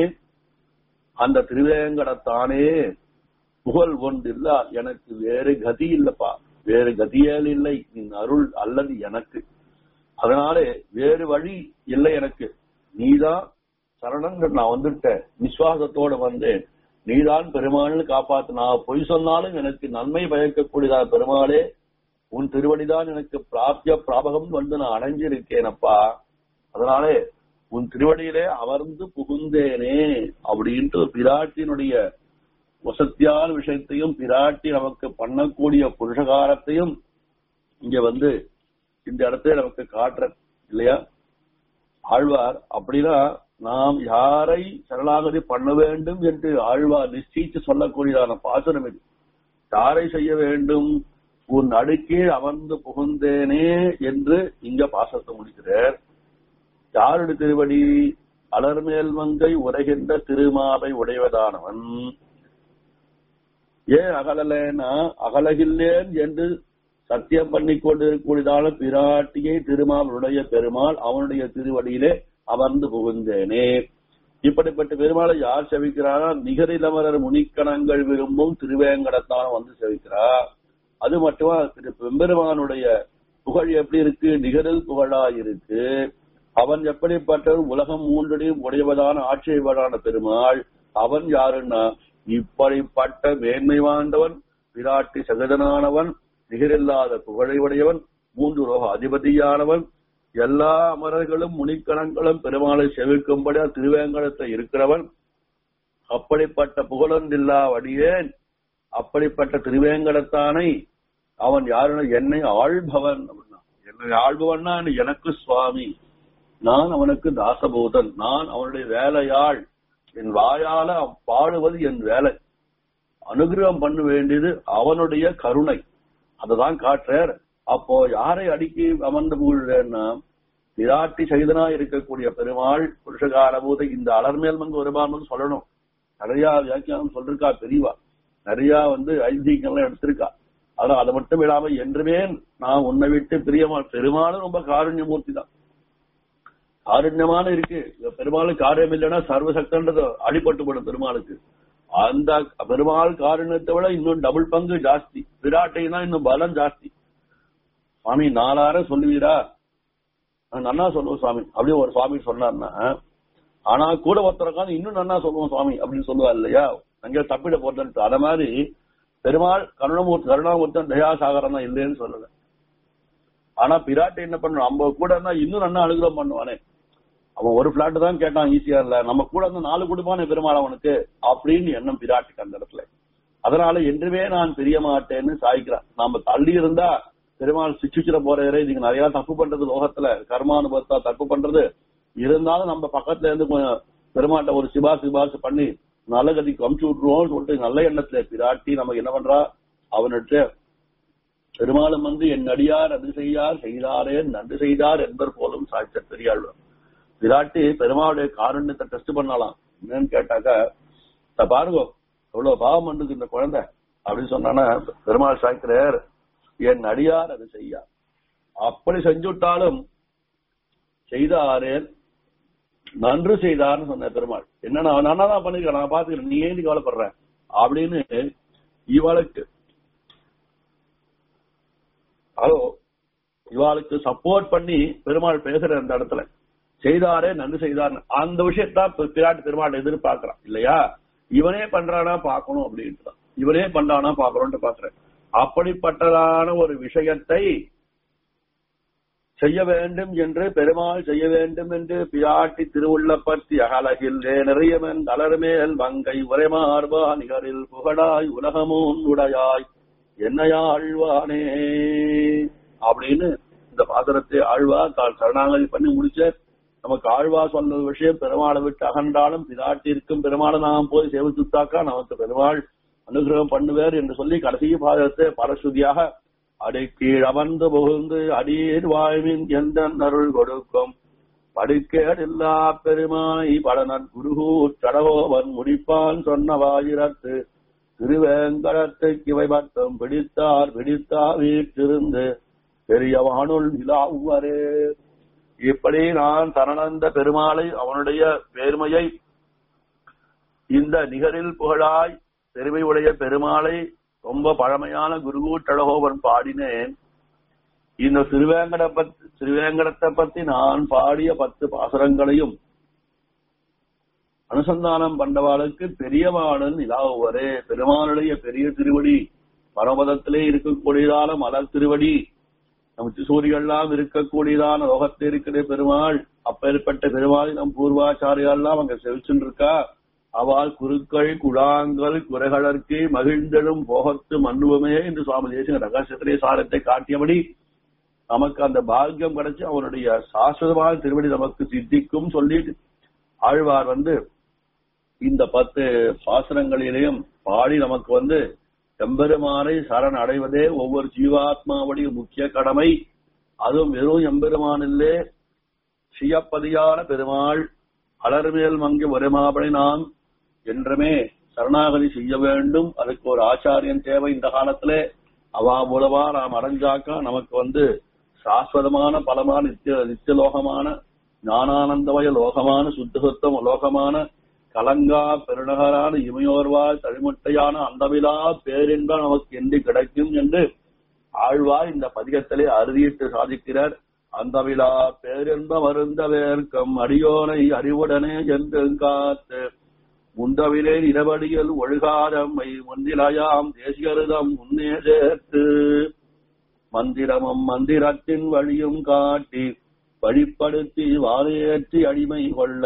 அந்த திருவேங்கடத்தானே புகழ் ஒன்றில்ல எனக்கு வேறு கதி இல்லப்பா வேறு கதியேல் இல்லை நின் அருள் அல்லது எனக்கு அதனாலே வேறு வழி இல்லை எனக்கு நீதான் சரணங்கள் நான் வந்துட்டேன் விசுவாசத்தோட வந்தேன் நீதான் பெருமாள்னு காப்பாத்து நான் பொய் சொன்னாலும் எனக்கு நன்மை பயக்கக்கூடியதா பெருமாளே உன் திருவடிதான் எனக்கு பிராப்திய பிராபகம் வந்து நான் அடைஞ்சிருக்கேனப்பா அதனாலே உன் திருவடியிலே அமர்ந்து புகுந்தேனே அப்படின்ட்டு பிராட்டினுடைய வசத்தியான விஷயத்தையும் பிராட்டி நமக்கு பண்ணக்கூடிய புருஷகாரத்தையும் இங்க வந்து இந்த இடத்துல நமக்கு காட்டுற இல்லையா ஆழ்வார் அப்படின்னா நாம் யாரை சரணாகதி பண்ண வேண்டும் என்று ஆழ்வார் நிச்சயித்து சொல்லக்கூடியதான பாசனம் இது யாரை செய்ய வேண்டும் உன் அடுக்கீழ் அமர்ந்து புகுந்தேனே என்று இங்க பாசத்தை முடிக்கிறார் யாருடைய திருவடி அலர்மேல் மங்கை உரைகின்ற திருமாவை உடையவதானவன் ஏன் அகலலேனா அகலகில்லேன் என்று சத்தியம் பண்ணி கொண்டிருக்கூடியதான பிராட்டியை திருமாவளுடைய பெருமாள் அவனுடைய திருவடியிலே அமர்ந்து புகுந்தேனே இப்படிப்பட்ட பெருமாளை யார் செவிக்கிறாரா நிகரிலமரர் முனிக்கணங்கள் விரும்பும் திருவேங்கடத்தான வந்து செவிக்கிறார் அது மட்டுமா திரு பெருமானுடைய புகழ் எப்படி இருக்கு நிகரில் புகழா இருக்கு அவன் எப்படிப்பட்ட உலகம் மூன்றடையும் உடையவதான ஆட்சியவனான பெருமாள் அவன் யாருன்னா இப்படிப்பட்ட மேன்மை வாழ்ந்தவன் விராட்டி சகதனானவன் நிகரில்லாத புகழை உடையவன் மூன்று ரோக அதிபதியானவன் எல்லா அமரர்களும் முனிக்கணங்களும் பெருமாளை செவிக்கும்படி திருவேங்கடத்தை இருக்கிறவன் அப்படிப்பட்ட புகழொன்றில்லா வடியேன் அப்படிப்பட்ட திருவேங்கடத்தானை அவன் யாருன்னா என்னை ஆள்பவன் அப்படின்னா என்னை ஆள்பவன்னா எனக்கு சுவாமி நான் அவனுக்கு தாசபூதன் நான் அவனுடைய வேலையாள் என் வாயால பாடுவது என் வேலை அனுகிரகம் பண்ண வேண்டியது அவனுடைய கருணை அததான் காட்டுறார் அப்போ யாரை அடுக்கி அமர்ந்து புகழ்றேன்னா விராட்டி சகிதனா இருக்கக்கூடிய பெருமாள் புருஷகாரபூத இந்த அலர்மேல் வந்து வருமானம் சொல்லணும் நிறைய வியாக்கியானம் சொல்லிருக்கா பெரியவா நிறைய வந்து ஐதீகம்லாம் எடுத்திருக்கா ஆனா அதை மட்டும் இல்லாம என்றுமே நான் உன்னை விட்டு பிரியமா பெருமாளும் ரொம்ப காருண்யமூர்த்தி தான் காருண்யமான இருக்கு பெருமாள் காரியம் இல்லைன்னா சர்வசக்தன்றது அடிபட்டு போடும் பெருமாளுக்கு அந்த பெருமாள் காருண்யத்தை விட இன்னும் டபுள் பங்கு ஜாஸ்தி விராட்டைனா இன்னும் பலம் ஜாஸ்தி சுவாமி நாலாயிரம் சொல்லுவீரா நன்னா சொல்லுவோம் சுவாமி அப்படியே ஒரு சுவாமி சொன்னார்னா ஆனா கூட ஒருத்தரக்கான இன்னும் நன்னா சொல்லுவோம் சுவாமி அப்படின்னு சொல்லுவா இல்லையா அங்கே தப்பிட போட்டு அத மாதிரி பெருமாள் கருணமூர்த்தி கருணாமூர்த்தன் தயாசாகரம் தான் இல்லைன்னு சொல்லல ஆனா பிராட்டி என்ன பண்ணும் நம்ம கூட இருந்தா இன்னும் நன்னா அனுகிரகம் பண்ணுவானே அவன் ஒரு பிளாட் தான் கேட்டான் ஈஸியா இல்ல நம்ம கூட இருந்து நாலு கொடுப்பானே பெருமாள் அவனுக்கு அப்படின்னு எண்ணம் பிராட்டிக்கு அந்த இடத்துல அதனால என்றுமே நான் பிரிய மாட்டேன்னு சாய்க்கிறான் நாம தள்ளி இருந்தா பெருமாள் சிச்சுச்சிட போறவரே நீங்க நிறைய தப்பு பண்றது லோகத்துல கர்மானுபவத்தா தப்பு பண்றது இருந்தாலும் நம்ம பக்கத்துல இருந்து கொஞ்சம் பெருமாட்ட ஒரு சிபாசு சிபாசு பண்ணி நல்ல கதிக்கு அமுச்சு விட்டுருவோம் சொல்லிட்டு நல்ல எண்ணத்துல பிராட்டி நமக்கு என்ன பண்றா அவன்கிட்ட பெருமாளும் வந்து என் அடியார் அது செய்யார் செய்தாரே நன்றி செய்தார் என்பர் போலும் சாய்ச்ச பெரியாழ்வார் விராட்டி பெருமாளுடைய காரண்யத்தை டெஸ்ட் பண்ணலாம் என்னன்னு கேட்டாக்க பாருங்க எவ்வளவு பாவம் பண்ணுது இந்த குழந்தை அப்படின்னு சொன்னானா பெருமாள் சாய்க்கிறார் என் அடியார் அது செய்யார் அப்படி செஞ்சுட்டாலும் செய்தாரே நன்று செய்தார்னு சொன்ன பெருமாள் என்ன நான் நானா தான் பண்ணிருக்கேன் நான் பாத்துக்கிறேன் நீ ஏன் கவலைப்படுற அப்படின்னு இவளுக்கு ஹலோ இவாளுக்கு சப்போர்ட் பண்ணி பெருமாள் பேசுற அந்த இடத்துல செய்தாரே நன்றி செய்தார் அந்த விஷயத்தான் பிராட்டு பெருமாள் எதிர்பார்க்கிறான் இல்லையா இவனே பண்றானா பாக்கணும் அப்படின்ட்டு இவனே பண்றானா பாக்கணும்னு பாக்குறேன் அப்படிப்பட்டதான ஒரு விஷயத்தை செய்ய வேண்டும் என்று பெருமாள் செய்ய வேண்டும் என்று பிராட்டி திருவுள்ளப்பத்தி அகலகில் நிறையவன் தளர்மேல் மங்கை உரைமார்பா நிகரில் புகழாய் உலகமும் உடையாய் என்னையா ஆழ்வானே அப்படின்னு இந்த பாத்திரத்தை ஆழ்வா தான் சரணாகதி பண்ணி முடிச்ச நமக்கு ஆழ்வா சொன்ன விஷயம் பெருமாளை விட்டு அகன்றாலும் பிராட்டிற்கும் பெருமாளை நாம் போய் சேவித்துத்தாக்கா நமக்கு பெருமாள் அனுகிரகம் பண்ணுவார் என்று சொல்லி கடைசி பாதத்தை பரஸ்ருதியாக அடைக்கீழ் அமர்ந்து புகுந்து அடியேர் வாய்வின் எந்த அருள் கொடுக்கும் படுக்கேடில்லா பெருமானை படனன் குருகூர் கடகோவன் முடிப்பான் சொன்ன வாயிரத்து திருவேங்கடத்துக்கு இவை பட்டம் பிடித்தார் பிடித்தா வீற்றிருந்து பெரியவானுள் நிலாவுவரே இப்படி நான் தரணந்த பெருமாளை அவனுடைய பெருமையை இந்த நிகரில் புகழாய் பெருமை உடைய பெருமாளை ரொம்ப பழமையான குருகூட்டழகோவன் பாடினேன் இந்த திருவேங்கட பத்தி திருவேங்கடத்தை பத்தி நான் பாடிய பத்து பாசுரங்களையும் அனுசந்தானம் பண்ணவாளுக்கு பெரியவாளன் இதாகுவரே பெருமானுடைய பெரிய திருவடி பரமதத்திலே இருக்கக்கூடியதான மலர் திருவடி நம் சூரியெல்லாம் இருக்கக்கூடியதான லோகத்தில் இருக்கிற பெருமாள் அப்பேற்பட்ட பெருமாள் நம் பூர்வாச்சாரியெல்லாம் அங்க செவிச்சுட்டு இருக்கா அவள் குருக்கள் குழாங்கள் குறைகளற்கு மகிழ்ந்தெழும் போகத்து மன்னுவமே என்று சுவாமி தேசிய ரகசியத்திலே சாரத்தை காட்டியபடி நமக்கு அந்த பாக்கியம் கிடைச்சு அவனுடைய சாஸ்வதமான திருவடி நமக்கு சித்திக்கும் சொல்லிட்டு ஆழ்வார் வந்து இந்த பத்து சாசனங்களிலேயும் பாடி நமக்கு வந்து எம்பெருமானை சரண் அடைவதே ஒவ்வொரு ஜீவாத்மாவுடைய முக்கிய கடமை அதுவும் வெறும் எம்பெருமானில்லே சியப்பதியான பெருமாள் அலர்மேல் மங்கி ஒரேமாபடி நாம் என்றுமே சரணாகதி செய்ய வேண்டும் அதுக்கு ஒரு ஆச்சாரியன் தேவை இந்த காலத்திலே அவா மூலமா நாம் அடைஞ்சாக்கா நமக்கு வந்து சாஸ்வதமான பலமான நித்திய நித்தியலோகமான ஞானானந்தமய லோகமான சுத்த சுத்தம் லோகமான கலங்கா பெருநகரான இமையோர்வாள் தழிமுட்டையான அந்தவிழா பேரின்பம் நமக்கு என்று கிடைக்கும் என்று ஆழ்வார் இந்த பதிகத்திலே அறுதியிட்டு சாதிக்கிறார் அந்தவிழா பேரின்ப வருந்த வேர்க்கம் அடியோனை அறிவுடனே என்று காத்து முந்தவிலே இரவடியில் ஒழுகாதம்மை முந்திலாயாம் தேசியருதம் முன்னே சேர்த்து மந்திரமும் மந்திரத்தின் வழியும் காட்டி வழிப்படுத்தி வாழையேற்றி அடிமை கொள்ள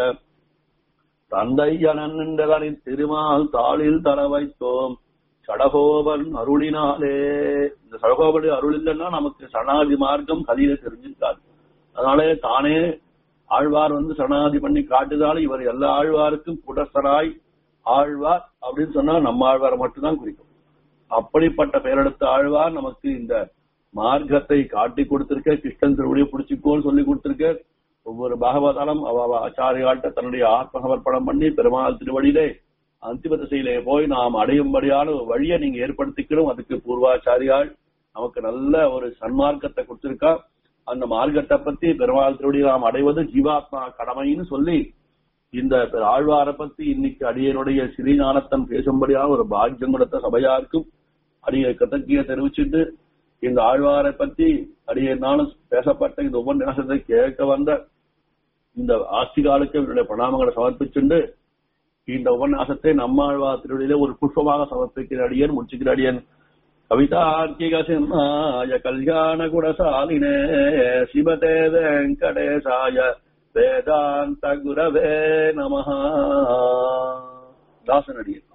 தந்தை ஜனன்றதனை திருமால் தாளில் தர வைத்தோம் சடகோபன் அருளினாலே இந்த சடகோபன் அருள் இல்லைன்னா நமக்கு சரணாதி மார்க்கம் கதியில தெரிஞ்சிருக்காது அதனாலே தானே ஆழ்வார் வந்து சரணாதி பண்ணி காட்டுதால இவர் எல்லா ஆழ்வாருக்கும் குடசராய் ஆழ்வார் அப்படின்னு சொன்னா நம்ம ஆழ்வாரை மட்டும்தான் குறிக்கும் அப்படிப்பட்ட பெயரெடுத்த ஆழ்வார் நமக்கு இந்த மார்க்கத்தை காட்டி கொடுத்திருக்க கிருஷ்ணன் திருவடியை பிடிச்சிக்கோன்னு சொல்லி கொடுத்திருக்க ஒவ்வொரு பாகவதாலும் அவ ஆச்சாரியாட்ட தன்னுடைய ஆத்ம சமர்ப்பணம் பண்ணி பெருமாள் திருவடியிலே அந்திம திசையிலே போய் நாம் அடையும்படியான ஒரு வழியை நீங்க ஏற்படுத்திக்கிறோம் அதுக்கு பூர்வாச்சாரியால் நமக்கு நல்ல ஒரு சன்மார்க்கத்தை கொடுத்திருக்கா அந்த மார்க்கத்தை பத்தி பெருமாள் திருவடி நாம் அடைவது ஜீவாத்மா கடமைன்னு சொல்லி இந்த ஆழ்வாரை பத்தி இன்னைக்கு அடியனுடைய ஸ்ரீஞானத்தம் பேசும்படியான ஒரு பாக்கியம் கொடுத்த சபையாருக்கும் அடிய கத்தக்கிய தெரிவிச்சுட்டு இந்த ஆழ்வாரை பத்தி அடியனாலும் பேசப்பட்ட இந்த உபன்யாசத்தை கேட்க வந்த இந்த ஆஸ்திகாலுக்கு இவருடைய பிரணாமங்களை சமர்ப்பிச்சுண்டு இந்த உபன்யாசத்தை நம்மாழ்வார் திருவடியிலே ஒரு புஷ்பமாக சமர்ப்பிக்கிற அடியன் முடிச்சுக்கிற அடியன் கவிதார்க்கிக சிம்மாய கல்யாண குணசாலினே சிவதே வெங்கடேசாய வேதாந்த குரவே நமஹா தாசன் அடியன்